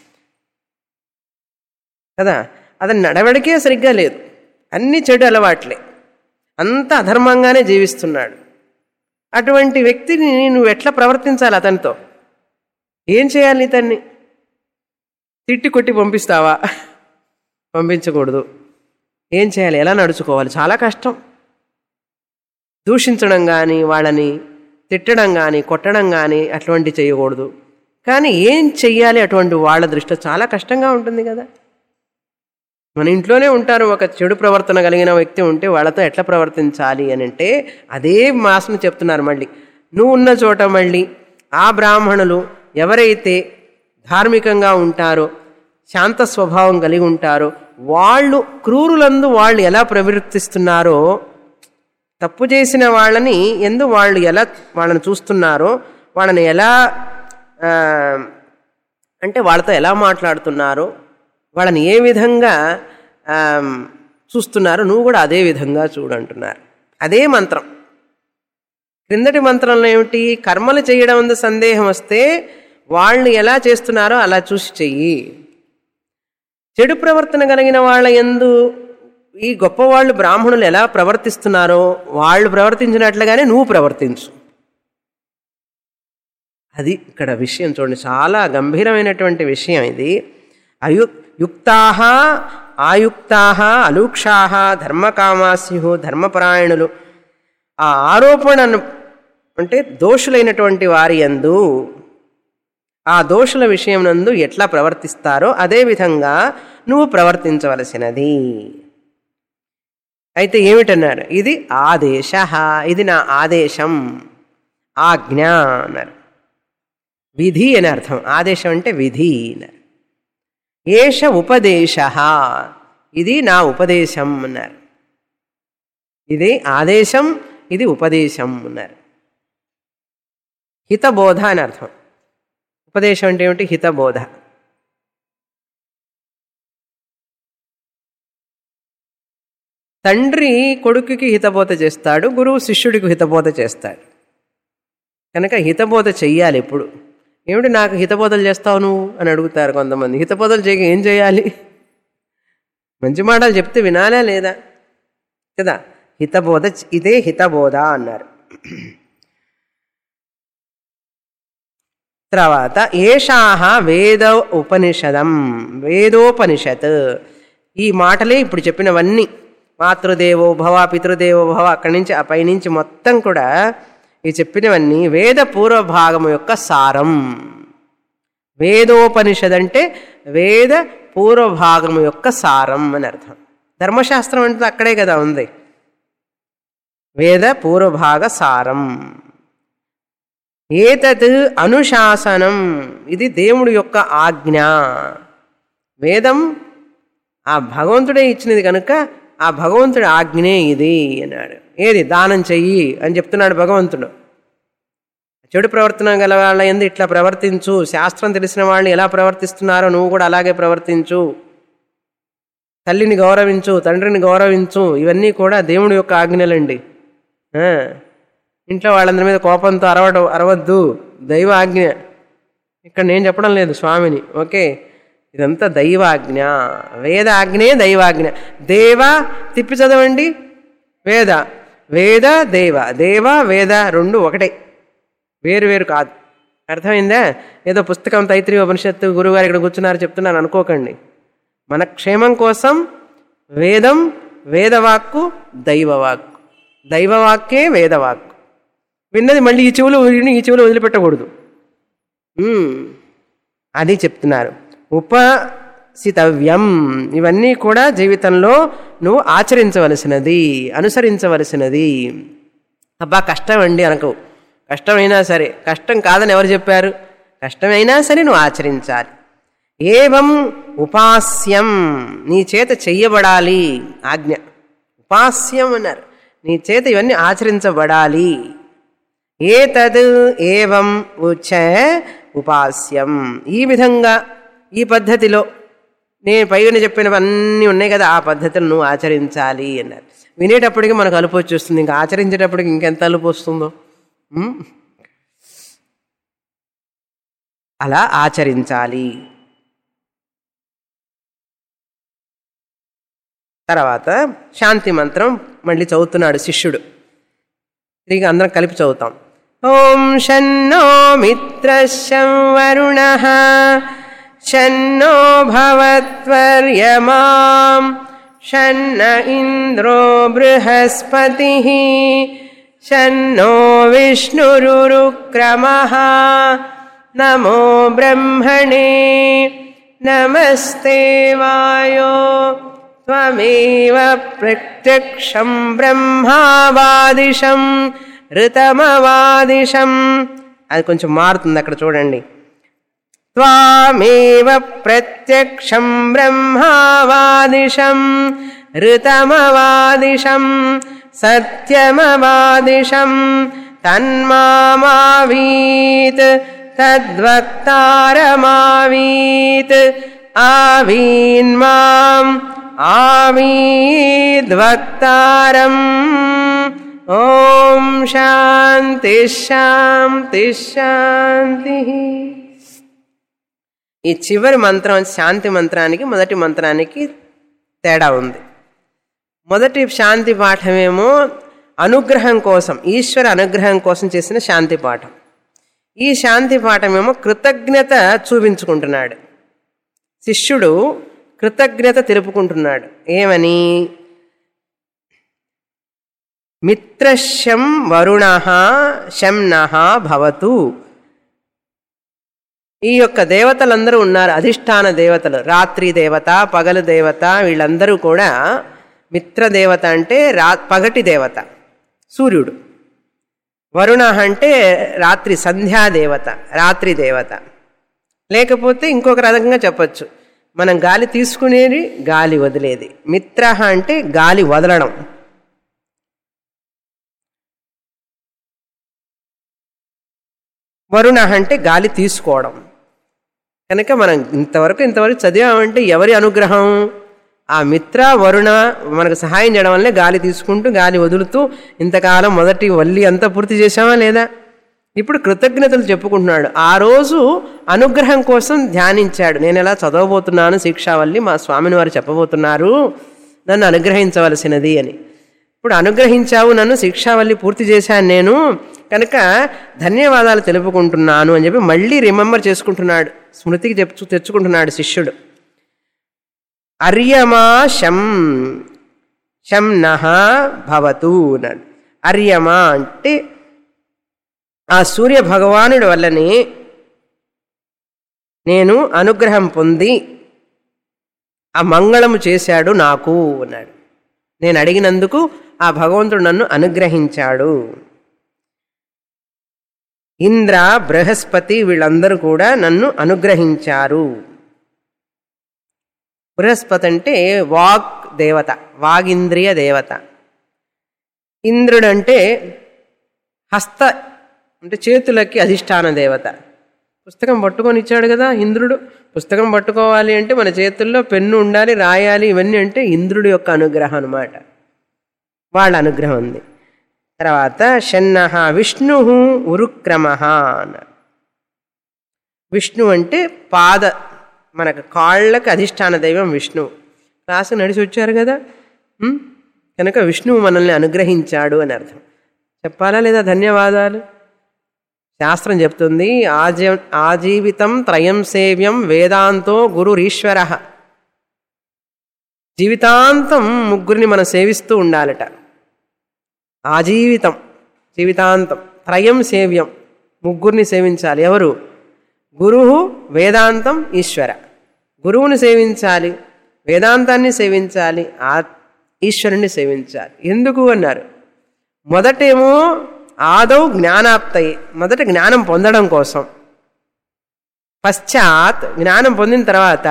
కదా అతని నడవడికే సరిగ్గా లేదు అన్ని చెడు అలవాట్లే అంత అధర్మంగానే జీవిస్తున్నాడు అటువంటి వ్యక్తిని నువ్వు ఎట్లా ప్రవర్తించాలి అతనితో ఏం చేయాలి ఇతన్ని తిట్టి కొట్టి పంపిస్తావా పంపించకూడదు ఏం చేయాలి ఎలా నడుచుకోవాలి చాలా కష్టం దూషించడం కానీ వాళ్ళని తిట్టడం కానీ కొట్టడం కానీ అటువంటి చేయకూడదు కానీ ఏం చెయ్యాలి అటువంటి వాళ్ళ దృష్టిలో చాలా కష్టంగా ఉంటుంది కదా మన ఇంట్లోనే ఉంటారు ఒక చెడు ప్రవర్తన కలిగిన వ్యక్తి ఉంటే వాళ్ళతో ఎట్లా ప్రవర్తించాలి అని అంటే అదే మాసను చెప్తున్నారు మళ్ళీ నువ్వు ఉన్న చోట మళ్ళీ ఆ బ్రాహ్మణులు ఎవరైతే ధార్మికంగా ఉంటారో శాంత స్వభావం కలిగి ఉంటారో వాళ్ళు క్రూరులందు వాళ్ళు ఎలా ప్రవర్తిస్తున్నారో తప్పు చేసిన వాళ్ళని ఎందు వాళ్ళు ఎలా వాళ్ళని చూస్తున్నారో వాళ్ళని ఎలా ఆ, అంటే వాళ్ళతో ఎలా మాట్లాడుతున్నారో వాళ్ళని ఏ విధంగా ఆ, చూస్తున్నారో నువ్వు కూడా అదే విధంగా చూడంటున్నారు అదే మంత్రం క్రిందటి మంత్రంలో ఏమిటి కర్మలు చేయడం అందు సందేహం వస్తే వాళ్ళు ఎలా చేస్తున్నారో అలా చూసి చెయ్యి చెడు ప్రవర్తన కలిగిన వాళ్ళ ఎందు ఈ గొప్పవాళ్ళు బ్రాహ్మణులు ఎలా ప్రవర్తిస్తున్నారో వాళ్ళు ప్రవర్తించినట్లుగానే నువ్వు ప్రవర్తించు అది ఇక్కడ విషయం చూడండి చాలా గంభీరమైనటువంటి విషయం ఇది అయు యుక్తాహ ఆయుక్తాహ అలూక్షాహ ధర్మకామాస్యు ధర్మపరాయణులు ఆ ఆరోపణను అంటే దోషులైనటువంటి వారి యందు ఆ దోషుల విషయం నందు ఎట్లా ప్రవర్తిస్తారో అదే విధంగా నువ్వు ప్రవర్తించవలసినది అయితే ఏమిటన్నారు ఇది ఆదేశ ఇది నా ఆదేశం ఆజ్ఞ అన్నారు విధి అని అర్థం ఆదేశం అంటే విధి అన్నారు ఏష ఉపదేశ ఇది నా ఉపదేశం అన్నారు ఇది ఆదేశం ఇది ఉపదేశం అన్నారు హితబోధ అని అర్థం ఉపదేశం అంటే ఏమిటి హితబోధ తండ్రి కొడుకుకి హితబోధ చేస్తాడు గురువు శిష్యుడికి హితబోధ చేస్తాడు కనుక హితబోధ చెయ్యాలి ఎప్పుడు ఏమిటి నాకు హితబోధలు చేస్తావు నువ్వు అని అడుగుతారు కొంతమంది హితబోధలు చేయక ఏం చేయాలి మంచి మాటలు చెప్తే వినాలా లేదా కదా హితబోధ ఇదే హితబోధ అన్నారు తర్వాత ఏషాహ వేద ఉపనిషదం వేదోపనిషత్ ఈ మాటలే ఇప్పుడు చెప్పినవన్నీ మాతృదేవో భవ పితృదేవో భవ అక్కడి నుంచి ఆ పైనుంచి మొత్తం కూడా ఈ చెప్పినవన్నీ వేద పూర్వభాగం యొక్క సారం వేదోపనిషద్ అంటే వేద పూర్వభాగం యొక్క సారం అని అర్థం ధర్మశాస్త్రం అంటే అక్కడే కదా ఉంది వేద పూర్వభాగ సారం ఏతత్ అనుశాసనం ఇది దేవుడి యొక్క ఆజ్ఞ వేదం ఆ భగవంతుడే ఇచ్చినది కనుక ఆ భగవంతుడి ఆజ్ఞనే ఇది అన్నాడు ఏది దానం చెయ్యి అని చెప్తున్నాడు భగవంతుడు చెడు ప్రవర్తన గల వాళ్ళ ఎందు ఇట్లా ప్రవర్తించు శాస్త్రం తెలిసిన వాళ్ళు ఎలా ప్రవర్తిస్తున్నారో నువ్వు కూడా అలాగే ప్రవర్తించు తల్లిని గౌరవించు తండ్రిని గౌరవించు ఇవన్నీ కూడా దేవుడి యొక్క ఆజ్ఞలండి ఆ, ఇంట్లో వాళ్ళందరి మీద కోపంతో అరవడం అరవద్దు దైవ ఆజ్ఞ ఇక్కడ నేను చెప్పడం లేదు స్వామిని ఓకే ఇదంతా దైవాజ్ఞ వేద ఆజ్ఞే దైవాజ్ఞ దేవ తిప్పి చదవండి వేద వేద దేవ దేవ వేద రెండు ఒకటే వేరు వేరు కాదు అర్థమైందా ఏదో పుస్తకం తైత్రి ఉపనిషత్తు గురువుగారు ఇక్కడ కూర్చున్నారు చెప్తున్నారు అనుకోకండి మన క్షేమం కోసం వేదం వేదవాక్కు దైవవాక్కు దైవవాక్కే వేదవాక్కు విన్నది మళ్ళీ ఈ చెవులు విని ఈ చెవులు వదిలిపెట్టకూడదు ఉమ్, అది చెప్తున్నారు ఉపసితవ్యం ఇవన్నీ కూడా జీవితంలో నువ్వు ఆచరించవలసినది అనుసరించవలసినది అబ్బా కష్టం అండి అనకు కష్టమైనా సరే కష్టం కాదని ఎవరు చెప్పారు కష్టమైనా సరే నువ్వు ఆచరించాలి ఏవం ఉపాస్యం నీ చేత చెయ్యబడాలి ఆజ్ఞ ఉపాస్యం అన్నారు నీ చేత ఇవన్నీ ఆచరించబడాలి ఏతద్ ఏవం ఉచ ఉపాస్యం ఈ విధంగా ఈ పద్ధతిలో నేను పైన చెప్పినవన్నీ ఉన్నాయి కదా ఆ పద్ధతిని నువ్వు ఆచరించాలి అన్నారు వినేటప్పటికి మనకు అలుపు వచ్చేస్తుంది ఇంకా ఆచరించేటప్పటికి ఇంకెంత అలుపు వస్తుందో ఉమ్? అలా ఆచరించాలి తర్వాత శాంతి మంత్రం మళ్ళీ చదువుతున్నాడు శిష్యుడు తిరిగి అందరం కలిపి చదువుతాం ఓం షన్నో మిత్రశం వరుణ షన్నో భవత్వర్యమాం షన్న ఇంద్రో బృహస్పతి షన్నో విష్ణురుక్రమ నమో బ్రహ్మణే నమస్తే వాయో త్వమేవ ప్రత్యక్షం బ్రహ్మావాదిశం ఋతమవాదిశం అది కొంచెం మారుతుంది అక్కడ చూడండి त्वामेव प्रत्यक्षं ब्रह्मावादिशं ऋतमवादिशं सत्यमवादिशं तन्मामावीत् तद्वक्तारमावीत् आवीन्माम् आवीद्वक्तारम् ॐ शान्तिः शान्तिः शान्तिः ఈ చివరి మంత్రం శాంతి మంత్రానికి మొదటి మంత్రానికి తేడా ఉంది మొదటి శాంతి పాఠమేమో అనుగ్రహం కోసం ఈశ్వర అనుగ్రహం కోసం చేసిన శాంతి పాఠం ఈ శాంతి పాఠమేమో కృతజ్ఞత చూపించుకుంటున్నాడు శిష్యుడు కృతజ్ఞత తెలుపుకుంటున్నాడు ఏమని మిత్రశం వరుణ శంన భవతు ఈ యొక్క దేవతలందరూ ఉన్నారు అధిష్టాన దేవతలు రాత్రి దేవత పగలు దేవత వీళ్ళందరూ కూడా మిత్రదేవత అంటే రా పగటి దేవత సూర్యుడు వరుణ అంటే రాత్రి సంధ్యాదేవత రాత్రి దేవత లేకపోతే ఇంకొక రకంగా చెప్పచ్చు మనం గాలి తీసుకునేది గాలి వదిలేది మిత్ర అంటే గాలి వదలడం వరుణ అంటే గాలి తీసుకోవడం కనుక మనం ఇంతవరకు ఇంతవరకు చదివామంటే ఎవరి అనుగ్రహం ఆ మిత్ర వరుణ మనకు సహాయం చేయడం వల్లే గాలి తీసుకుంటూ గాలి వదులుతూ ఇంతకాలం మొదటి వల్లి అంతా పూర్తి చేశామా లేదా ఇప్పుడు కృతజ్ఞతలు చెప్పుకుంటున్నాడు ఆ రోజు అనుగ్రహం కోసం ధ్యానించాడు నేను ఎలా చదవబోతున్నాను శిక్షావల్లి మా స్వామిని వారు చెప్పబోతున్నారు నన్ను అనుగ్రహించవలసినది అని ఇప్పుడు అనుగ్రహించావు నన్ను శిక్షావల్లి పూర్తి చేశాను నేను కనుక ధన్యవాదాలు తెలుపుకుంటున్నాను అని చెప్పి మళ్ళీ రిమెంబర్ చేసుకుంటున్నాడు స్మృతికి చెప్పు తెచ్చుకుంటున్నాడు శిష్యుడు అర్యమా శం శం నహ భవతు అన్నాడు అర్యమా అంటే ఆ సూర్య భగవానుడి వల్లనే నేను అనుగ్రహం పొంది ఆ మంగళము చేశాడు నాకు అన్నాడు నేను అడిగినందుకు ఆ భగవంతుడు నన్ను అనుగ్రహించాడు ఇంద్ర బృహస్పతి వీళ్ళందరూ కూడా నన్ను అనుగ్రహించారు బృహస్పతి అంటే వాక్ దేవత వాగింద్రియ దేవత ఇంద్రుడు అంటే హస్త అంటే చేతులకి అధిష్టాన దేవత పుస్తకం పట్టుకొని ఇచ్చాడు కదా ఇంద్రుడు పుస్తకం పట్టుకోవాలి అంటే మన చేతుల్లో పెన్ను ఉండాలి రాయాలి ఇవన్నీ అంటే ఇంద్రుడి యొక్క అనుగ్రహం అనమాట వాళ్ళ అనుగ్రహం ఉంది తర్వాత షన్న విష్ణు ఉరుక్రమ అన్నారు విష్ణు అంటే పాద మనకు కాళ్ళకి అధిష్టాన దైవం విష్ణు క్లాసు నడిచి వచ్చారు కదా ఉం? కనుక విష్ణువు మనల్ని అనుగ్రహించాడు అని అర్థం చెప్పాలా లేదా ధన్యవాదాలు శాస్త్రం చెప్తుంది ఆజీ ఆజీవితం త్రయం సేవ్యం వేదాంతో గురురీశ్వర జీవితాంతం ముగ్గురిని మనం సేవిస్తూ ఉండాలట ఆజీవితం జీవితాంతం త్రయం సేవ్యం ముగ్గురిని సేవించాలి ఎవరు గురువు వేదాంతం ఈశ్వర గురువుని సేవించాలి వేదాంతాన్ని సేవించాలి ఆ ఈశ్వరుణ్ణి సేవించాలి ఎందుకు అన్నారు మొదటేమో ఆదౌ జ్ఞానాప్తయి మొదట జ్ఞానం పొందడం కోసం పశ్చాత్ జ్ఞానం పొందిన తర్వాత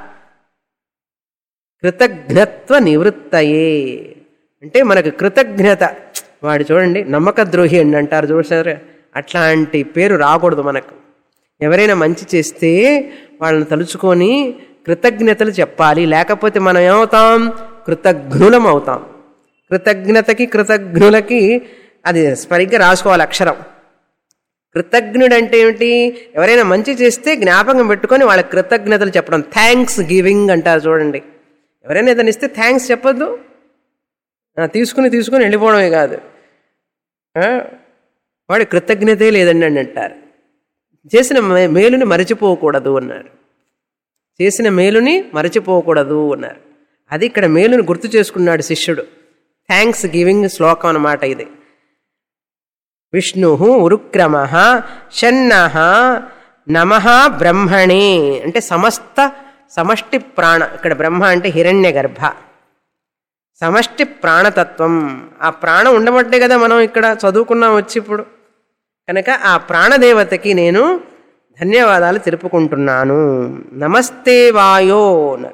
కృతజ్ఞత్వ నివృత్తయే అంటే మనకు కృతజ్ఞత వాడు చూడండి నమ్మక ద్రోహి అని అంటారు చూసారు అట్లాంటి పేరు రాకూడదు మనకు ఎవరైనా మంచి చేస్తే వాళ్ళని తలుచుకొని కృతజ్ఞతలు చెప్పాలి లేకపోతే మనం ఏమవుతాం కృతజ్ఞులం అవుతాం కృతజ్ఞతకి కృతజ్ఞులకి అది సరిగ్గా రాసుకోవాలి అక్షరం కృతజ్ఞుడు అంటే ఏమిటి ఎవరైనా మంచి చేస్తే జ్ఞాపకం పెట్టుకొని వాళ్ళ కృతజ్ఞతలు చెప్పడం థ్యాంక్స్ గివింగ్ అంటారు చూడండి ఎవరైనా ఏదైనా ఇస్తే థ్యాంక్స్ చెప్పొద్దు ఆ, తీసుకుని తీసుకుని వెళ్ళిపోవడమే కాదు ఆ, వాడి కృతజ్ఞతే లేదండి అని అంటారు చేసిన మే- మేలుని మరచిపోకూడదు అన్నారు చేసిన మేలుని మరచిపోకూడదు అన్నారు అది ఇక్కడ మేలుని గుర్తు చేసుకున్నాడు శిష్యుడు థ్యాంక్స్ గివింగ్ శ్లోకం అన్నమాట ఇది విష్ణు ఉరుక్రమ షన్న నమ బ్రహ్మణే అంటే సమస్త సమష్టి ప్రాణ ఇక్కడ బ్రహ్మ అంటే హిరణ్య గర్భ సమష్టి ప్రాణతత్వం ఆ ప్రాణం ఉండబట్టే కదా మనం ఇక్కడ చదువుకున్నాం వచ్చి ఇప్పుడు కనుక ఆ ప్రాణదేవతకి నేను ధన్యవాదాలు తెలుపుకుంటున్నాను నమస్తే వాయో అన్నారు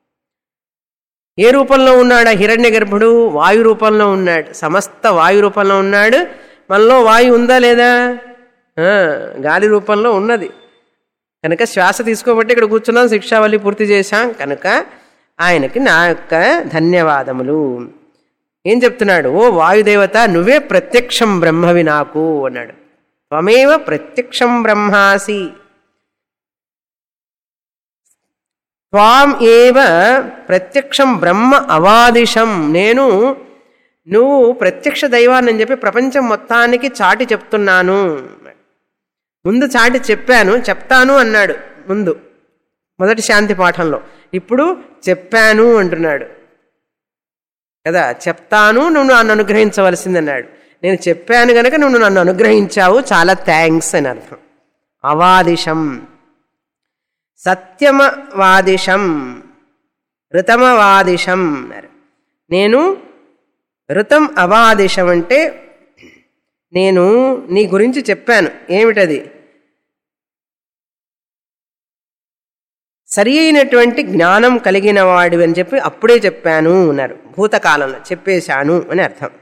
ఏ రూపంలో ఉన్నాడు ఆ హిరణ్య గర్భుడు వాయు రూపంలో ఉన్నాడు సమస్త వాయు రూపంలో ఉన్నాడు మనలో వాయు ఉందా లేదా ఆ, గాలి రూపంలో ఉన్నది కనుక శ్వాస తీసుకోబట్టి ఇక్కడ కూర్చున్నాం శిక్షావళి పూర్తి చేశాం కనుక ఆయనకి నా యొక్క ధన్యవాదములు ఏం చెప్తున్నాడు ఓ వాయుదేవత నువ్వే ప్రత్యక్షం బ్రహ్మవి నాకు అన్నాడు త్వమేవ ప్రత్యక్షం బ్రహ్మాసి త్వాం ఏవ ప్రత్యక్షం బ్రహ్మ అవాదిశం నేను నువ్వు ప్రత్యక్ష దైవాన్ని అని చెప్పి ప్రపంచం మొత్తానికి చాటి చెప్తున్నాను ముందు చాటి చెప్పాను చెప్తాను అన్నాడు ముందు మొదటి శాంతి పాఠంలో ఇప్పుడు చెప్పాను అంటున్నాడు కదా చెప్తాను నువ్వు నన్ను అనుగ్రహించవలసిందన్నాడు నేను చెప్పాను గనక నువ్వు నన్ను అనుగ్రహించావు చాలా థ్యాంక్స్ అని అర్థం అవాదిశం సత్యమవాదిశం ఋతమవాదిశం అన్నారు నేను ఋతం అవాదిశం అంటే నేను నీ గురించి చెప్పాను ఏమిటది సరి అయినటువంటి జ్ఞానం కలిగిన వాడివి అని చెప్పి అప్పుడే చెప్పాను అన్నారు భూతకాలంలో చెప్పేశాను అని అర్థం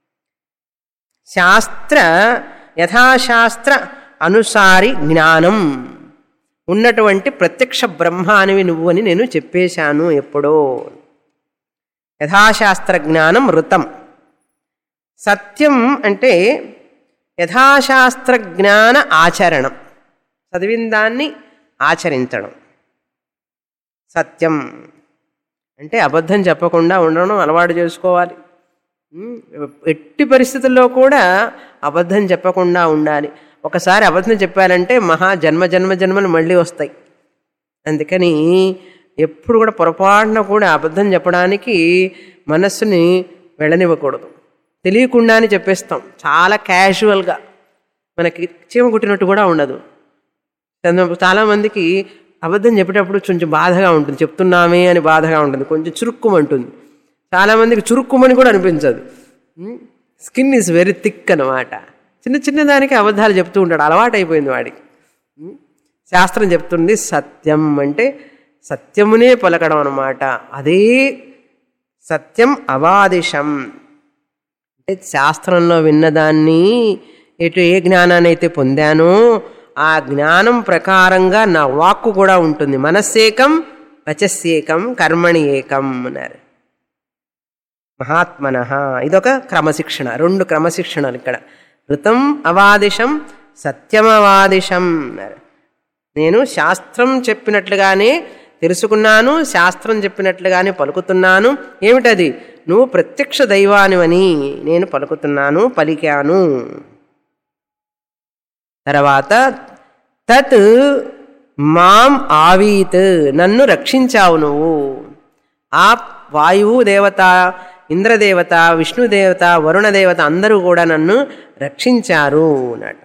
శాస్త్ర యథాశాస్త్ర అనుసారి జ్ఞానం ఉన్నటువంటి ప్రత్యక్ష బ్రహ్మ అనివి నువ్వు అని నేను చెప్పేశాను ఎప్పుడో యథాశాస్త్ర జ్ఞానం ఋతం సత్యం అంటే యథాశాస్త్ర జ్ఞాన ఆచరణం చదివిన దాన్ని ఆచరించడం సత్యం అంటే అబద్ధం చెప్పకుండా ఉండడం అలవాటు చేసుకోవాలి ఉమ్, ఎట్టి పరిస్థితుల్లో కూడా అబద్ధం చెప్పకుండా ఉండాలి ఒకసారి అబద్ధం చెప్పారంటే మహా జన్మ జన్మ జన్మలు మళ్ళీ వస్తాయి అందుకని ఎప్పుడు కూడా పొరపాటున కూడా అబద్ధం చెప్పడానికి మనస్సుని వెళ్ళనివ్వకూడదు తెలియకుండానే చెప్పేస్తాం చాలా క్యాజువల్గా మనకి చీమ కుట్టినట్టు కూడా ఉండదు చంద్ర- చాలామందికి అబద్ధం చెప్పేటప్పుడు కొంచెం బాధగా ఉంటుంది చెప్తున్నామే అని బాధగా ఉంటుంది కొంచెం చురుక్కుమంటుంది చాలామందికి చురుక్కుమని కూడా అనిపించదు స్కిన్ ఈజ్ వెరీ థిక్ అనమాట చిన్న చిన్న దానికి అబద్ధాలు చెప్తూ ఉంటాడు అలవాటైపోయింది వాడికి ఉం? శాస్త్రం చెప్తుంది సత్యం అంటే సత్యమునే పలకడం అనమాట అదే సత్యం అవాదిశం అంటే శాస్త్రంలో విన్నదాన్ని ఎటు ఏ జ్ఞానాన్ని అయితే పొందానో ఆ జ్ఞానం ప్రకారంగా నా వాక్కు కూడా ఉంటుంది మనస్సేకం వచస్సేకం కర్మణి ఏకం అన్నారు మహాత్మన ఇదొక క్రమశిక్షణ రెండు క్రమశిక్షణలు ఇక్కడ ఋతం అవాదిశం సత్యమవాదిశం అన్నారు నేను శాస్త్రం చెప్పినట్లుగానే తెలుసుకున్నాను శాస్త్రం చెప్పినట్లుగానే పలుకుతున్నాను ఏమిటది నువ్వు ప్రత్యక్ష దైవానివని నేను పలుకుతున్నాను పలికాను తర్వాత తత్ మాం ఆవీత్ నన్ను రక్షించావు నువ్వు ఆ వాయువు దేవత ఇంద్రదేవత విష్ణుదేవత వరుణదేవత అందరూ కూడా నన్ను రక్షించారు అన్నాడు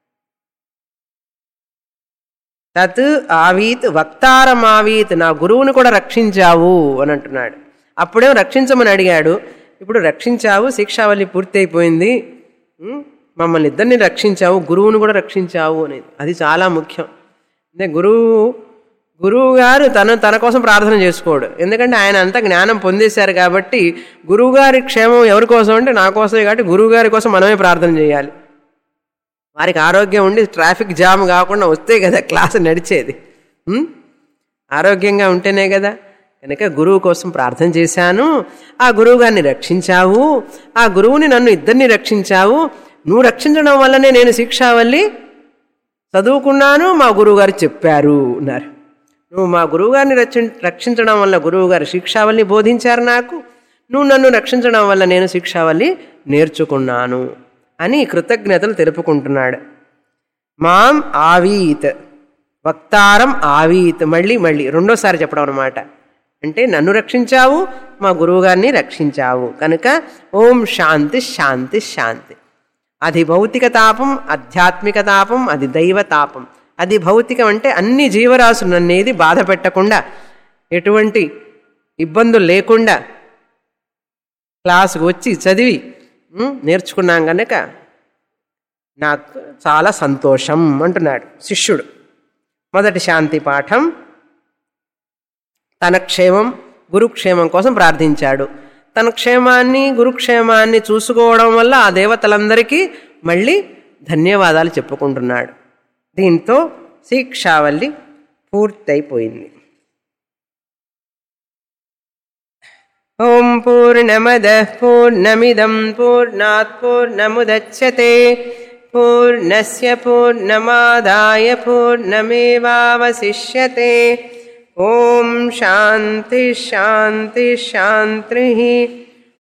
తత్ ఆవీత్ వక్తారం ఆవీత్ నా గురువుని కూడా రక్షించావు అని అంటున్నాడు అప్పుడేమో రక్షించమని అడిగాడు ఇప్పుడు రక్షించావు శిక్షావళి పూర్తయిపోయింది ఉం? మమ్మల్ని ఇద్దరిని రక్షించావు గురువుని కూడా రక్షించావు అనేది అది చాలా ముఖ్యం అంటే గురువు గురువు గారు తను తన కోసం ప్రార్థన చేసుకోడు ఎందుకంటే ఆయన అంతా జ్ఞానం పొందేశారు కాబట్టి గురువు గారి క్షేమం ఎవరి కోసం అంటే నా కోసమే కాబట్టి గురువు గారి కోసం మనమే ప్రార్థన చేయాలి వారికి ఆరోగ్యం ఉండి ట్రాఫిక్ జామ్ కాకుండా వస్తే కదా క్లాస్ నడిచేది ఉం? ఆరోగ్యంగా ఉంటేనే కదా కనుక గురువు కోసం ప్రార్థన చేశాను ఆ గురువు గారిని రక్షించావు ఆ గురువుని నన్ను ఇద్దరిని రక్షించావు నువ్వు రక్షించడం వల్లనే నేను శిక్షావల్లి చదువుకున్నాను మా గురువుగారు చెప్పారు అన్నారు నువ్వు మా గురువుగారిని రక్షి రక్షించడం వల్ల గురువుగారు శిక్షావల్లి బోధించారు నాకు నువ్వు నన్ను రక్షించడం వల్ల నేను శిక్షావల్లి నేర్చుకున్నాను అని కృతజ్ఞతలు తెలుపుకుంటున్నాడు మాం ఆవీత్ వక్తారం ఆవీత్ మళ్ళీ మళ్ళీ రెండోసారి చెప్పడం అనమాట అంటే నన్ను రక్షించావు మా గురువుగారిని రక్షించావు కనుక ఓం శాంతి శాంతి శాంతి అది భౌతిక తాపం ఆధ్యాత్మిక తాపం అది దైవ తాపం అది భౌతికం అంటే అన్ని జీవరాశులు అనేది బాధ పెట్టకుండా ఎటువంటి ఇబ్బందులు లేకుండా క్లాసుకు వచ్చి చదివి ఉం, నేర్చుకున్నాం కనుక నాకు చాలా సంతోషం అంటున్నాడు శిష్యుడు మొదటి శాంతి పాఠం తన క్షేమం గురుక్షేమం కోసం ప్రార్థించాడు తన క్షేమాన్ని గురుక్షేమాన్ని చూసుకోవడం వల్ల ఆ దేవతలందరికీ మళ్ళీ ధన్యవాదాలు చెప్పుకుంటున్నాడు దీంతో శిక్షావల్లి పూర్తయిపోయింది ఓం పూర్ణమద పూర్ణమిదం పూర్ణాత్ పూర్ణముదచ్యతే పూర్ణస్య పూర్ణమాదాయ పూర్ణమేవావశిష్యతే ఓం శాంతి శాంతి శాంతి